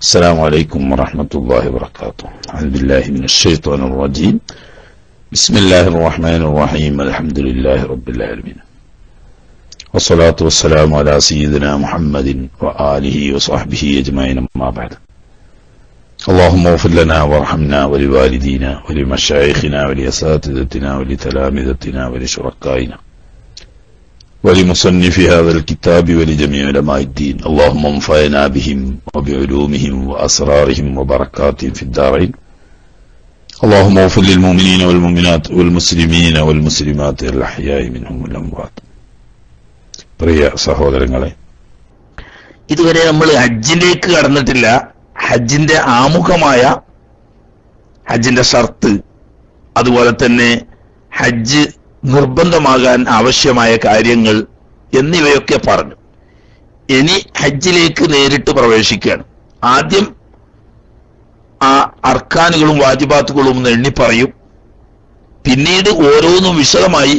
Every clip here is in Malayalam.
السلام عليكم ورحمة الله وبركاته أعوذ بالله من الشيطان الرجيم بسم الله الرحمن الرحيم الحمد لله رب العالمين والصلاة والسلام على سيدنا محمد وآله وصحبه أجمعين أما بعد اللهم اغفر لنا وارحمنا ولوالدينا ولمشايخنا ولأساتذتنا ولتلامذتنا ولشركائنا ولمصنف هذا الكتاب ولجميع علماء الدين اللهم انفعنا بهم وبعلومهم وأسرارهم وبركاتهم في الدارين اللهم اغفر للمؤمنين والمؤمنات والمسلمين والمسلمات الأحياء منهم والأموات പ്രിയ സഹോദരങ്ങളെ ഇതുവരെ നമ്മൾ ഹജ്ജിലേക്ക് കടന്നിട്ടില്ല ഹജ്ജിന്റെ ആമുഖമായ ഹജ്ജിന്റെ ഷർത്ത് അതുപോലെ തന്നെ ഹജ്ജ് നിർബന്ധമാകാൻ ആവശ്യമായ കാര്യങ്ങൾ എന്നിവയൊക്കെ പറഞ്ഞു ഇനി ഹജ്ജിലേക്ക് നേരിട്ട് പ്രവേശിക്കുകയാണ് ആദ്യം ആ അർക്കാനുകളും വാജിബാത്തുകളും ഒന്ന് എണ്ണി പറയും പിന്നീട് ഓരോന്നും വിശദമായി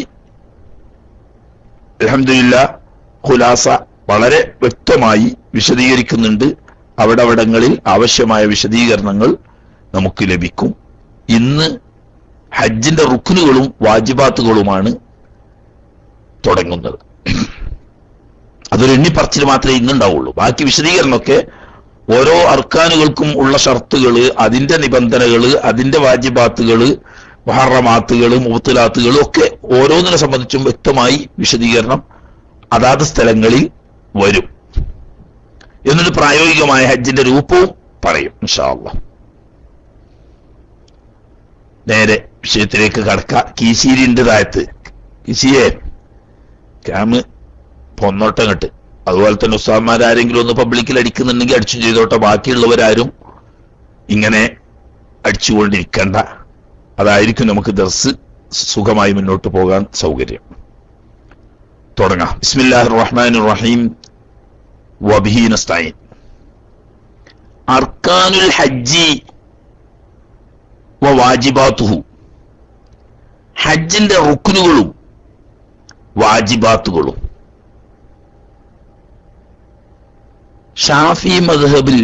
അലഹമില്ല ഖുലാസ വളരെ വ്യക്തമായി വിശദീകരിക്കുന്നുണ്ട് അവിടവിടങ്ങളിൽ ആവശ്യമായ വിശദീകരണങ്ങൾ നമുക്ക് ലഭിക്കും ഇന്ന് ഹജ്ജിന്റെ റുക്കുനുകളും വാജിബാത്തുകളുമാണ് തുടങ്ങുന്നത് അതൊരു എണ്ണിപ്പറച്ചിൽ മാത്രമേ ഇന്നുണ്ടാവുള്ളൂ ബാക്കി വിശദീകരണമൊക്കെ ഓരോ അർക്കാനുകൾക്കും ഉള്ള ഷർത്തുകള് അതിന്റെ നിബന്ധനകള് അതിന്റെ വാജിബാത്തുകള് മഹറമാത്തുകള് മുബത്തിലാത്തുകളും ഒക്കെ ഓരോന്നിനെ സംബന്ധിച്ചും വ്യക്തമായി വിശദീകരണം അതാത് സ്ഥലങ്ങളിൽ വരും എന്നിട്ട് പ്രായോഗികമായ ഹജ്ജിന്റെ രൂപവും പറയും ഇൻഷാല്ല നേരെ വിഷയത്തിലേക്ക് കടക്ക കീശീരിന്റെ താഴത്ത് കീശിയെ ക്യാമ് പൊന്നോട്ടം കെട്ട് അതുപോലെ തന്നെ ഉസ്താദ്മാരാരെങ്കിലും ഒന്ന് പബ്ലിക്കിൽ അടിക്കുന്നുണ്ടെങ്കിൽ അടിച്ചു ചെയ്തോട്ടെ ബാക്കിയുള്ളവരാരും ഇങ്ങനെ അടിച്ചുകൊണ്ടിരിക്കണ്ട അതായിരിക്കും നമുക്ക് ദർസ് സുഖമായി മുന്നോട്ട് പോകാൻ സൗകര്യം തുടങ്ങാം ബിസ്മില്ലാഹി റഹ്മാൻ റഹീം വബിഹി നസ്തഈൻ അർക്കാനുൽ ഹജ്ജി വ വാജിബാത്തുഹു ഹജ്ജിന്റെ റുക്നുകളും വാജിബാത്തുകളും ഷാഫി മദ്ഹബിൽ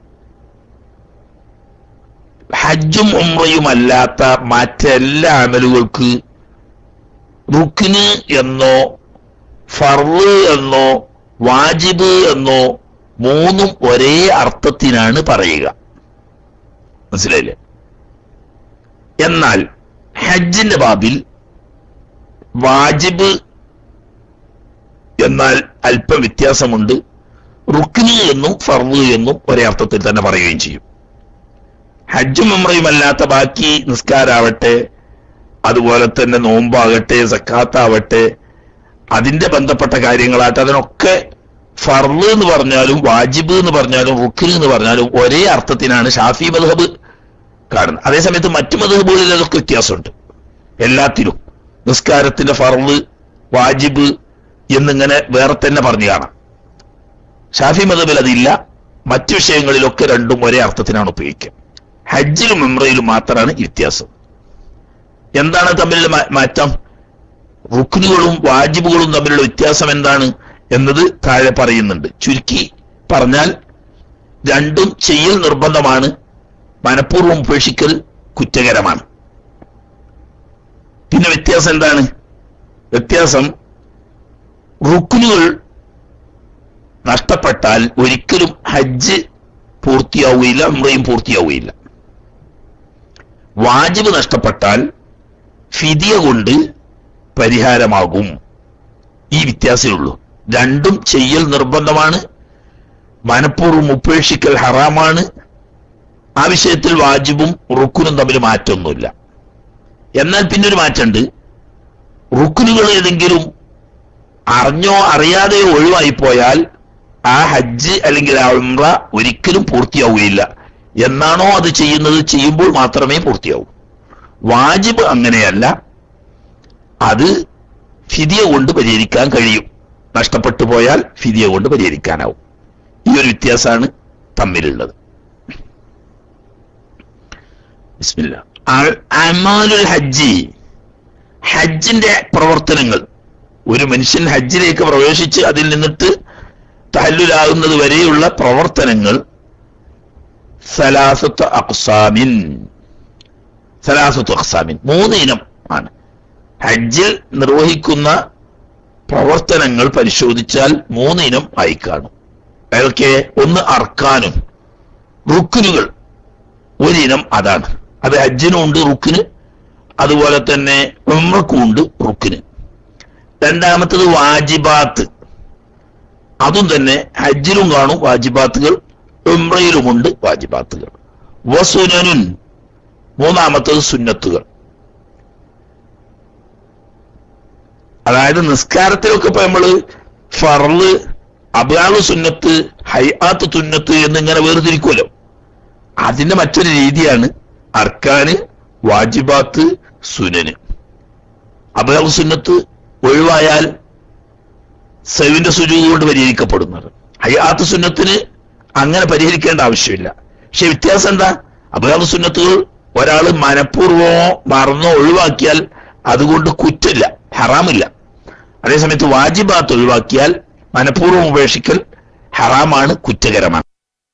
ഹജ്ജും ഉംറയും അല്ലാത്ത മറ്റെല്ലാ അമലുകൾക്ക് റുക്കിന് എന്നോ ഫർള് എന്നോ വാജിബ് എന്നോ മൂന്നും ഒരേ അർത്ഥത്തിനാണ് പറയുക മനസ്സിലായില്ലേ എന്നാൽ ഹജ്ജിന്റെ ബാബിൽ വാജിബ് എന്നാൽ അല്പം വ്യത്യാസമുണ്ട് റുക്കിന് എന്നും ഫർവ് എന്നും ഒരേ അർത്ഥത്തിൽ തന്നെ പറയുകയും ചെയ്യും ഹജ്ജും ഉമ്രയും അല്ലാത്ത ബാക്കി നിസ്കാരാവട്ടെ അതുപോലെ തന്നെ നോമ്പാകട്ടെ സക്കാത്താവട്ടെ അതിന്റെ ബന്ധപ്പെട്ട കാര്യങ്ങളാട്ടെ അതിനൊക്കെ ഫർള് എന്ന് പറഞ്ഞാലും വാജിബ് എന്ന് പറഞ്ഞാലും റുക്കിന് എന്ന് പറഞ്ഞാലും ഒരേ അർത്ഥത്തിനാണ് ഷാഫി മദ്ഹബ് കാണുന്നത് അതേസമയത്ത് മറ്റു മദ്ഹബുകളിൽ അതൊക്കെ വ്യത്യാസമുണ്ട് എല്ലാത്തിലും നിസ്കാരത്തിന്റെ ഫർള് വാജിബ് എന്നിങ്ങനെ വേറെ തന്നെ പറഞ്ഞു കാണാം ഷാഫി മതബിൽ അതില്ല മറ്റു വിഷയങ്ങളിലൊക്കെ രണ്ടും ഒരേ അർത്ഥത്തിനാണ് ഉപയോഗിക്കുക ഹജ്ജിലും ഉംറയിലും മാത്രമാണ് ഈ വ്യത്യാസം എന്താണ് തമ്മിലുള്ള മാ- മാറ്റം റുക്നുകളും വാജിബുകളും തമ്മിലുള്ള വ്യത്യാസം എന്താണ് എന്നത് താഴെ പറയുന്നുണ്ട് ചുരുക്കി പറഞ്ഞാൽ രണ്ടും ചെയ്യൽ നിർബന്ധമാണ് മനഃപൂർവ്വം ഉപേക്ഷിക്കൽ കുറ്റകരമാണ് പിന്നെ വ്യത്യാസം എന്താണ് വ്യത്യാസം റുക്നുകൾ നഷ്ടപ്പെട്ടാൽ ഒരിക്കലും ഹജ്ജ് പൂർത്തിയാവുകയില്ല ഉംറയും പൂർത്തിയാവുകയില്ല വാജിബ് നഷ്ടപ്പെട്ടാൽ ഫിദിയ കൊണ്ട് പരിഹാരമാകും ഈ വ്യത്യാസമേ ഉള്ളൂ രണ്ടും ചെയ്യൽ നിർബന്ധമാണ് മനഃപൂർവ്വം ഉപേക്ഷിക്കൽ ഹറാമാണ് ആ വിഷയത്തിൽ വാജിബും റുക്കുനും തമ്മിൽ മാറ്റമൊന്നുമില്ല എന്നാൽ പിന്നൊരു മാറ്റമുണ്ട് റുക്കുനുകൾ ഏതെങ്കിലും അറിഞ്ഞോ അറിയാതെയോ ഒഴിവായി പോയാൽ ആ ഹജ്ജ് അല്ലെങ്കിൽ ആ ഉംറ ഒരിക്കലും പൂർത്തിയാവുകയില്ല എന്നാണോ അത് ചെയ്യുന്നത് ചെയ്യുമ്പോൾ മാത്രമേ പൂർത്തിയാവൂ വാജിബ് അങ്ങനെയല്ല അത് ഫിദിയ കൊണ്ട് പരിഹരിക്കാൻ കഴിയും നഷ്ടപ്പെട്ടു പോയാൽ ഫിദിയ കൊണ്ട് പരിഹരിക്കാനാവും ഈ ഒരു വ്യത്യാസമാണ് തമ്മിലുള്ളത് ബിസ്മില്ലാ. അ- അമാലുൽ ഹജ്ജി ഹജ്ജിന്റെ പ്രവർത്തനങ്ങൾ ഒരു മനുഷ്യൻ ഹജ്ജിലേക്ക് പ്രവേശിച്ച് അതിൽ നിന്നിട്ട് തഹല്ലുലാകുന്നത് വരെയുള്ള പ്രവർത്തനങ്ങൾ സലാസത്ത് അക്സാമിൻ സലാസത്ത് അക്സാമിൻ മൂന്ന് ഇനം ആണ് ഹജ്ജിൽ നിർവഹിക്കുന്ന പ്രവർത്തനങ്ങൾ പരിശോധിച്ചാൽ മൂന്ന് ഇനം ആയി കാണും അതൊക്കെ ഒന്ന് അർക്കാനും റുക്കിനുകൾ ഒരിനം അതാണ് അത് ഹജ്ജിനും ഉണ്ട് റുക്കിന് അതുപോലെ തന്നെ ഉമ്രക്കും ഉണ്ട് റുക്കിന് രണ്ടാമത്തത് വാജിബാത്ത് അതും തന്നെ ഹജ്ജിലും കാണും വാജിബാത്തുകൾ ഉംറയിലുമുണ്ട് വാജിബാത്തുകൾ വസുനനുൻ മൂന്നാമത്തത് സുന്നത്തുകൾ അതായത് നിസ്കാരത്തിലൊക്കെ ഇപ്പൊ നമ്മള് ഫറല് അബാള് സുന്നത്ത് ഹൈആത്ത് സുന്നത്ത് എന്നിങ്ങനെ വേർതിരിക്കുമല്ലോ അതിന്റെ മറ്റൊരു രീതിയാണ് അർക്കാന് വാജിബാത്ത് സുനന് അബാള് സുന്നത്ത് ഒഴിവായാൽ സവിന്റെ സുജൂത് കൊണ്ട് പരിഹരിക്കപ്പെടുന്നത് ഹൈആത്ത് സുന്നത്തിന് അങ്ങനെ പരിഹരിക്കേണ്ട ആവശ്യമില്ല പക്ഷെ വ്യത്യാസം എന്താ അബാള് സുന്നത്തുകൾ ഒരാൾ മനഃപൂർവമോ മറന്നോ ഒഴിവാക്കിയാൽ അതുകൊണ്ട് കുറ്റില്ല ഹറാമില്ല അതേസമയത്ത് വാജിബാത്ത് ഒഴിവാക്കിയാൽ മനഃപൂർവ്വം ഉപേക്ഷിക്കൽ ഹറാമാണ് കുറ്റകരമാണ്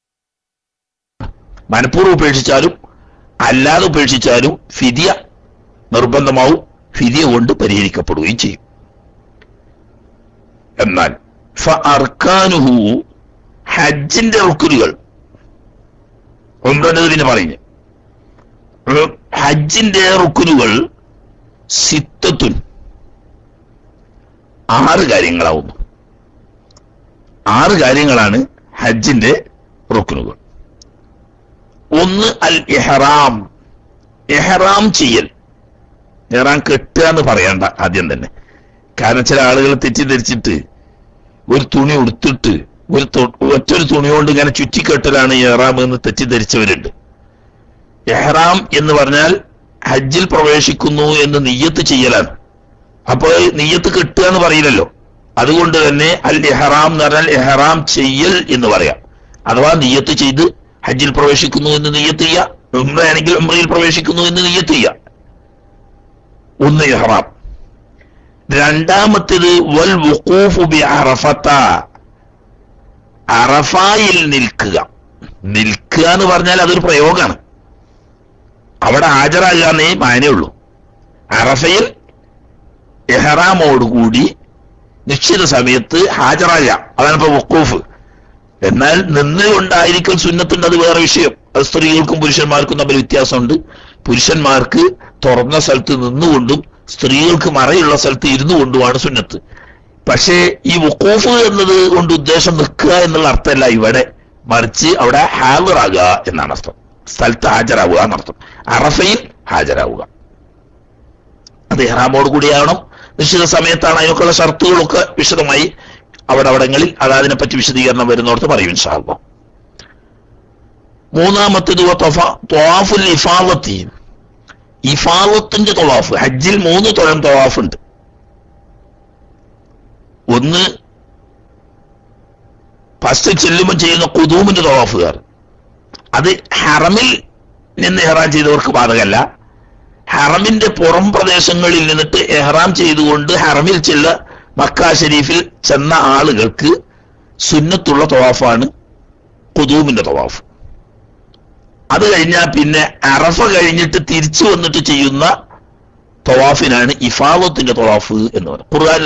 മനഃപൂർവ്വം ഉപേക്ഷിച്ചാലും അല്ലാതെ ഉപേക്ഷിച്ചാലും ഫിദിയ നിർബന്ധമാവും ഫിദിയ കൊണ്ട് പരിഹരിക്കപ്പെടുകയും ചെയ്യും എന്നാൽ അർക്കാനുഹു ഹജ്ജിന്റെ റുക്കുലുകൾ ഒമ്പത് പിന്നെ പറഞ്ഞു ഹജ്ജിന്റെ റുക്കുലുകൾ സിത്തത്തുൻ ആറ് കാര്യങ്ങളാവുന്നു ആറ് കാര്യങ്ങളാണ് ഹജ്ജിന്റെ റുക്കുനുകൾ ഒന്ന് അൽ ഇഹ്റാം ഇഹ്റാം ചെയ്യൽ ഇഹ്റാം കെട്ടുക എന്ന് പറയണ്ട ആദ്യം തന്നെ കാരണം ചില ആളുകൾ തെറ്റിദ്ധരിച്ചിട്ട് ഒരു തുണി ഉടുത്തിട്ട് ഒരു ഒറ്റൊരു തുണി കൊണ്ട് ഇങ്ങനെ ചുറ്റിക്കെട്ടലാണ് ഇഹ്റാം എന്ന് തെറ്റിദ്ധരിച്ചവരുണ്ട് ഇഹ്റാം എന്ന് പറഞ്ഞാൽ ഹജ്ജിൽ പ്രവേശിക്കുന്നു എന്ന് നിയ്യത്ത് ചെയ്യലാണ് അപ്പോൾ നിയ്യത്ത് കിട്ടുക എന്ന് പറയില്ലല്ലോ അതുകൊണ്ട് തന്നെ അൽ ഇഹ്റാം എന്ന് പറഞ്ഞാൽ ഇഹ്റാം ചെയ്യൽ എന്ന് പറയാം അഥവാ നിയ്യത്ത് ചെയ്ത് ഹജ്ജിൽ പ്രവേശിക്കുന്നു എന്ന് നിയ്യത്ത് ചെയ്യുക ഉംറയാണെങ്കിൽ ഉംറയിൽ പ്രവേശിക്കുന്നു എന്ന് നിയ്യത്ത് ചെയ്യുക ഒന്ന് ഇഹ്റാം രണ്ടാമത്തേത് വൽ വുഖൂഫു ബി അറഫത്ത അറഫായിൽ നിൽക്കുക നിൽക്കുക എന്ന് പറഞ്ഞാൽ അതൊരു പ്രയോഗമാണ് അവിടെ ഹാജരാകുക എന്നേ മാനേ അറഫയിൽ എഹ്റാമോടുകൂടി നിശ്ചിത സമയത്ത് ഹാജരാകാം അതാണ് ഇപ്പൊ വക്കൂഫ് എന്നാൽ നിന്നുകൊണ്ടായിരിക്കൽ സുന്നത്തുണ്ട് അത് വേറെ വിഷയം അത് സ്ത്രീകൾക്കും പുരുഷന്മാർക്കും തമ്മിൽ വ്യത്യാസമുണ്ട് പുരുഷന്മാർക്ക് തുറന്ന സ്ഥലത്ത് നിന്നുകൊണ്ടും സ്ത്രീകൾക്ക് മറയുള്ള സ്ഥലത്ത് ഇരുന്നു കൊണ്ടുമാണ് സുന്നത്ത് പക്ഷേ ഈ വക്കൂഫ് എന്നത് കൊണ്ട് ഉദ്ദേശം നിൽക്കുക എന്നുള്ള അർത്ഥമല്ല ഇവിടെ മറിച്ച് അവിടെ ഹാജറാകുക എന്നാണ് അർത്ഥം സ്ഥലത്ത് ഹാജരാകുക എന്നർത്ഥം അറഫയിൽ ഹാജരാകുക അത് ഇഹ്റാമോട് കൂടിയാവണം നിശ്ചിത സമയത്താണ് അതിനൊക്കെയുള്ള ഷർത്തുകളൊക്കെ വിശദമായി അവിടെ അവിടങ്ങളിൽ അത് അതിനെപ്പറ്റി വിശദീകരണം വരുന്നോടത്ത് പറയും ഇൻഷാല്ല മൂന്നാമത്തേത് തൊവാഫുൽ ഇഫാവത്തി ഇഫാവത്തിന്റെ തൊവാഫ് ഹജ്ജിൽ മൂന്ന് തൊഴം തൊവാഫ് ഉണ്ട് ഒന്ന് ഫസ്റ്റ് ചെല്ലുമ്പോൾ ചെയ്യുന്ന കുതൂമിന്റെ തൊവാഫുകാർ അത് ഹറമിൽ നിന്ന് ഇഹ്റാം ചെയ്തവർക്ക് ബാധകല്ല ഹറമിന്റെ പുറം പ്രദേശങ്ങളിൽ നിന്നിട്ട് എഹ്റാം ചെയ്തുകൊണ്ട് ഹറമിൽ ചെല്ല മക്ക ഷരീഫിൽ ചെന്ന ആളുകൾക്ക് സുന്നത്തുള്ള തവാഫാണ് കുതൂമിന്റെ തവാഫ് അത് കഴിഞ്ഞാൽ പിന്നെ അറഫ കഴിഞ്ഞിട്ട് തിരിച്ചു വന്നിട്ട് ചെയ്യുന്ന തവാഫിനാണ് ഇഫാവത്തിന്റെ തവാഫ് എന്ന് പറയുന്നത് ഖുർആൻ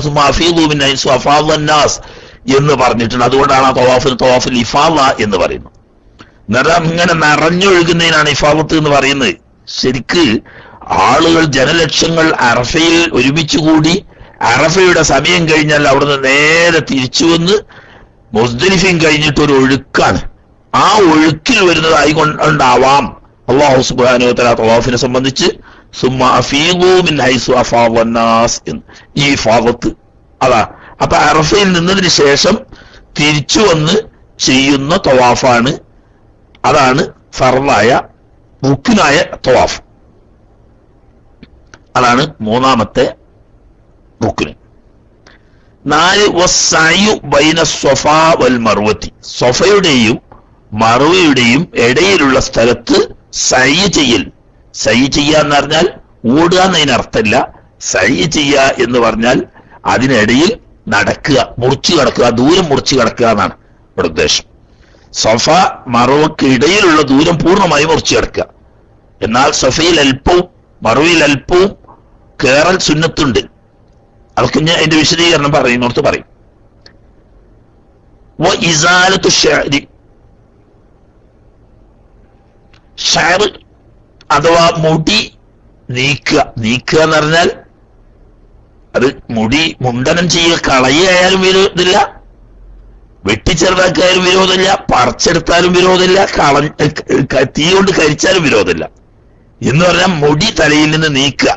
അള്ളാഹു എന്ന് പറഞ്ഞിട്ടുണ്ട് അതുകൊണ്ടാണ് ആ തവാഫിന് തവാഫിൽ ഇഫാവ എന്ന് പറയുന്നത് നിറം ഇങ്ങനെ നിറഞ്ഞൊഴുകുന്നതിനാണ് ഇഫാവത്ത് എന്ന് പറയുന്നത് ശരിക്ക് ആളുകൾ ജനലക്ഷങ്ങൾ അറഫയിൽ ഒരുമിച്ചുകൂടി അറഫയുടെ സമയം കഴിഞ്ഞാൽ അവിടുന്ന് നേരെ തിരിച്ചു വന്ന് മുസ്ദലിഫയും കഴിഞ്ഞിട്ട് ഒരു ഒഴുക്കാണ് ആ ഒഴുക്കിൽ വരുന്നതായി കൊണ്ടാവാം അള്ളാഹു സുബാനുത്തല തവാഫിനെ സംബന്ധിച്ച് സുമ്മ അഫീഖൂമിൻ ഹൈസു അഫാവന്നാസ് എന്ന് ഈ ഫാവത്ത് അതാ അപ്പൊ അറഫയിൽ നിന്നതിന് ശേഷം തിരിച്ചു വന്ന് ചെയ്യുന്ന തവാഫാണ് അതാണ് ഫർലായ റുക്കിനായ തവാഫ് അതാണ് മൂന്നാമത്തെ റുക്കിന് നാല് വസ്സായു ബൈന സൊഫ വൽ മറുവത്തി സൊഫയുടെയും മറുവയുടെയും ഇടയിലുള്ള സ്ഥലത്ത് സൈ ചെയ്യൽ സൈ ചെയ്യുക എന്ന് പറഞ്ഞാൽ ഓടുക എന്നതിന് അർത്ഥമില്ല സൈ ചെയ്യുക എന്ന് പറഞ്ഞാൽ അതിനിടയിൽ നടക്കുക മുറിച്ചു കടക്കുക ദൂരം മുറിച്ചു കടക്കുക എന്നാണ് ഇവിടെ ഉദ്ദേശം സഫ മറവക്ക് ഇടയിലുള്ള ദൂരം പൂർണ്ണമായി മുറിച്ചു കിടക്കുക എന്നാൽ സഫയിൽ അല്പവും മറവിൽ അല്പവും കേറൽ സുന്നത്തുണ്ട് അതൊക്കെ ഞാൻ അതിന്റെ വിശദീകരണം പറയുന്നിടത്ത് പറയും വ ഇസാലത്തു ഷഅരി ഷഅർ അഥവാ മുടി നീക്കുക നീക്കുക എന്ന് പറഞ്ഞാൽ അത് മുടി മുണ്ടനം ചെയ്യുക കളയായാലും വിരോധമില്ല വെട്ടിച്ചെറുതാക്കിയാലും വിരോധമില്ല പറിച്ചെടുത്താലും വിരോധമില്ല കള ക- തീ കൊണ്ട് കരിച്ചാലും വിരോധമില്ല എന്ന് പറഞ്ഞാൽ മുടി തലയിൽ നിന്ന് നീക്കുക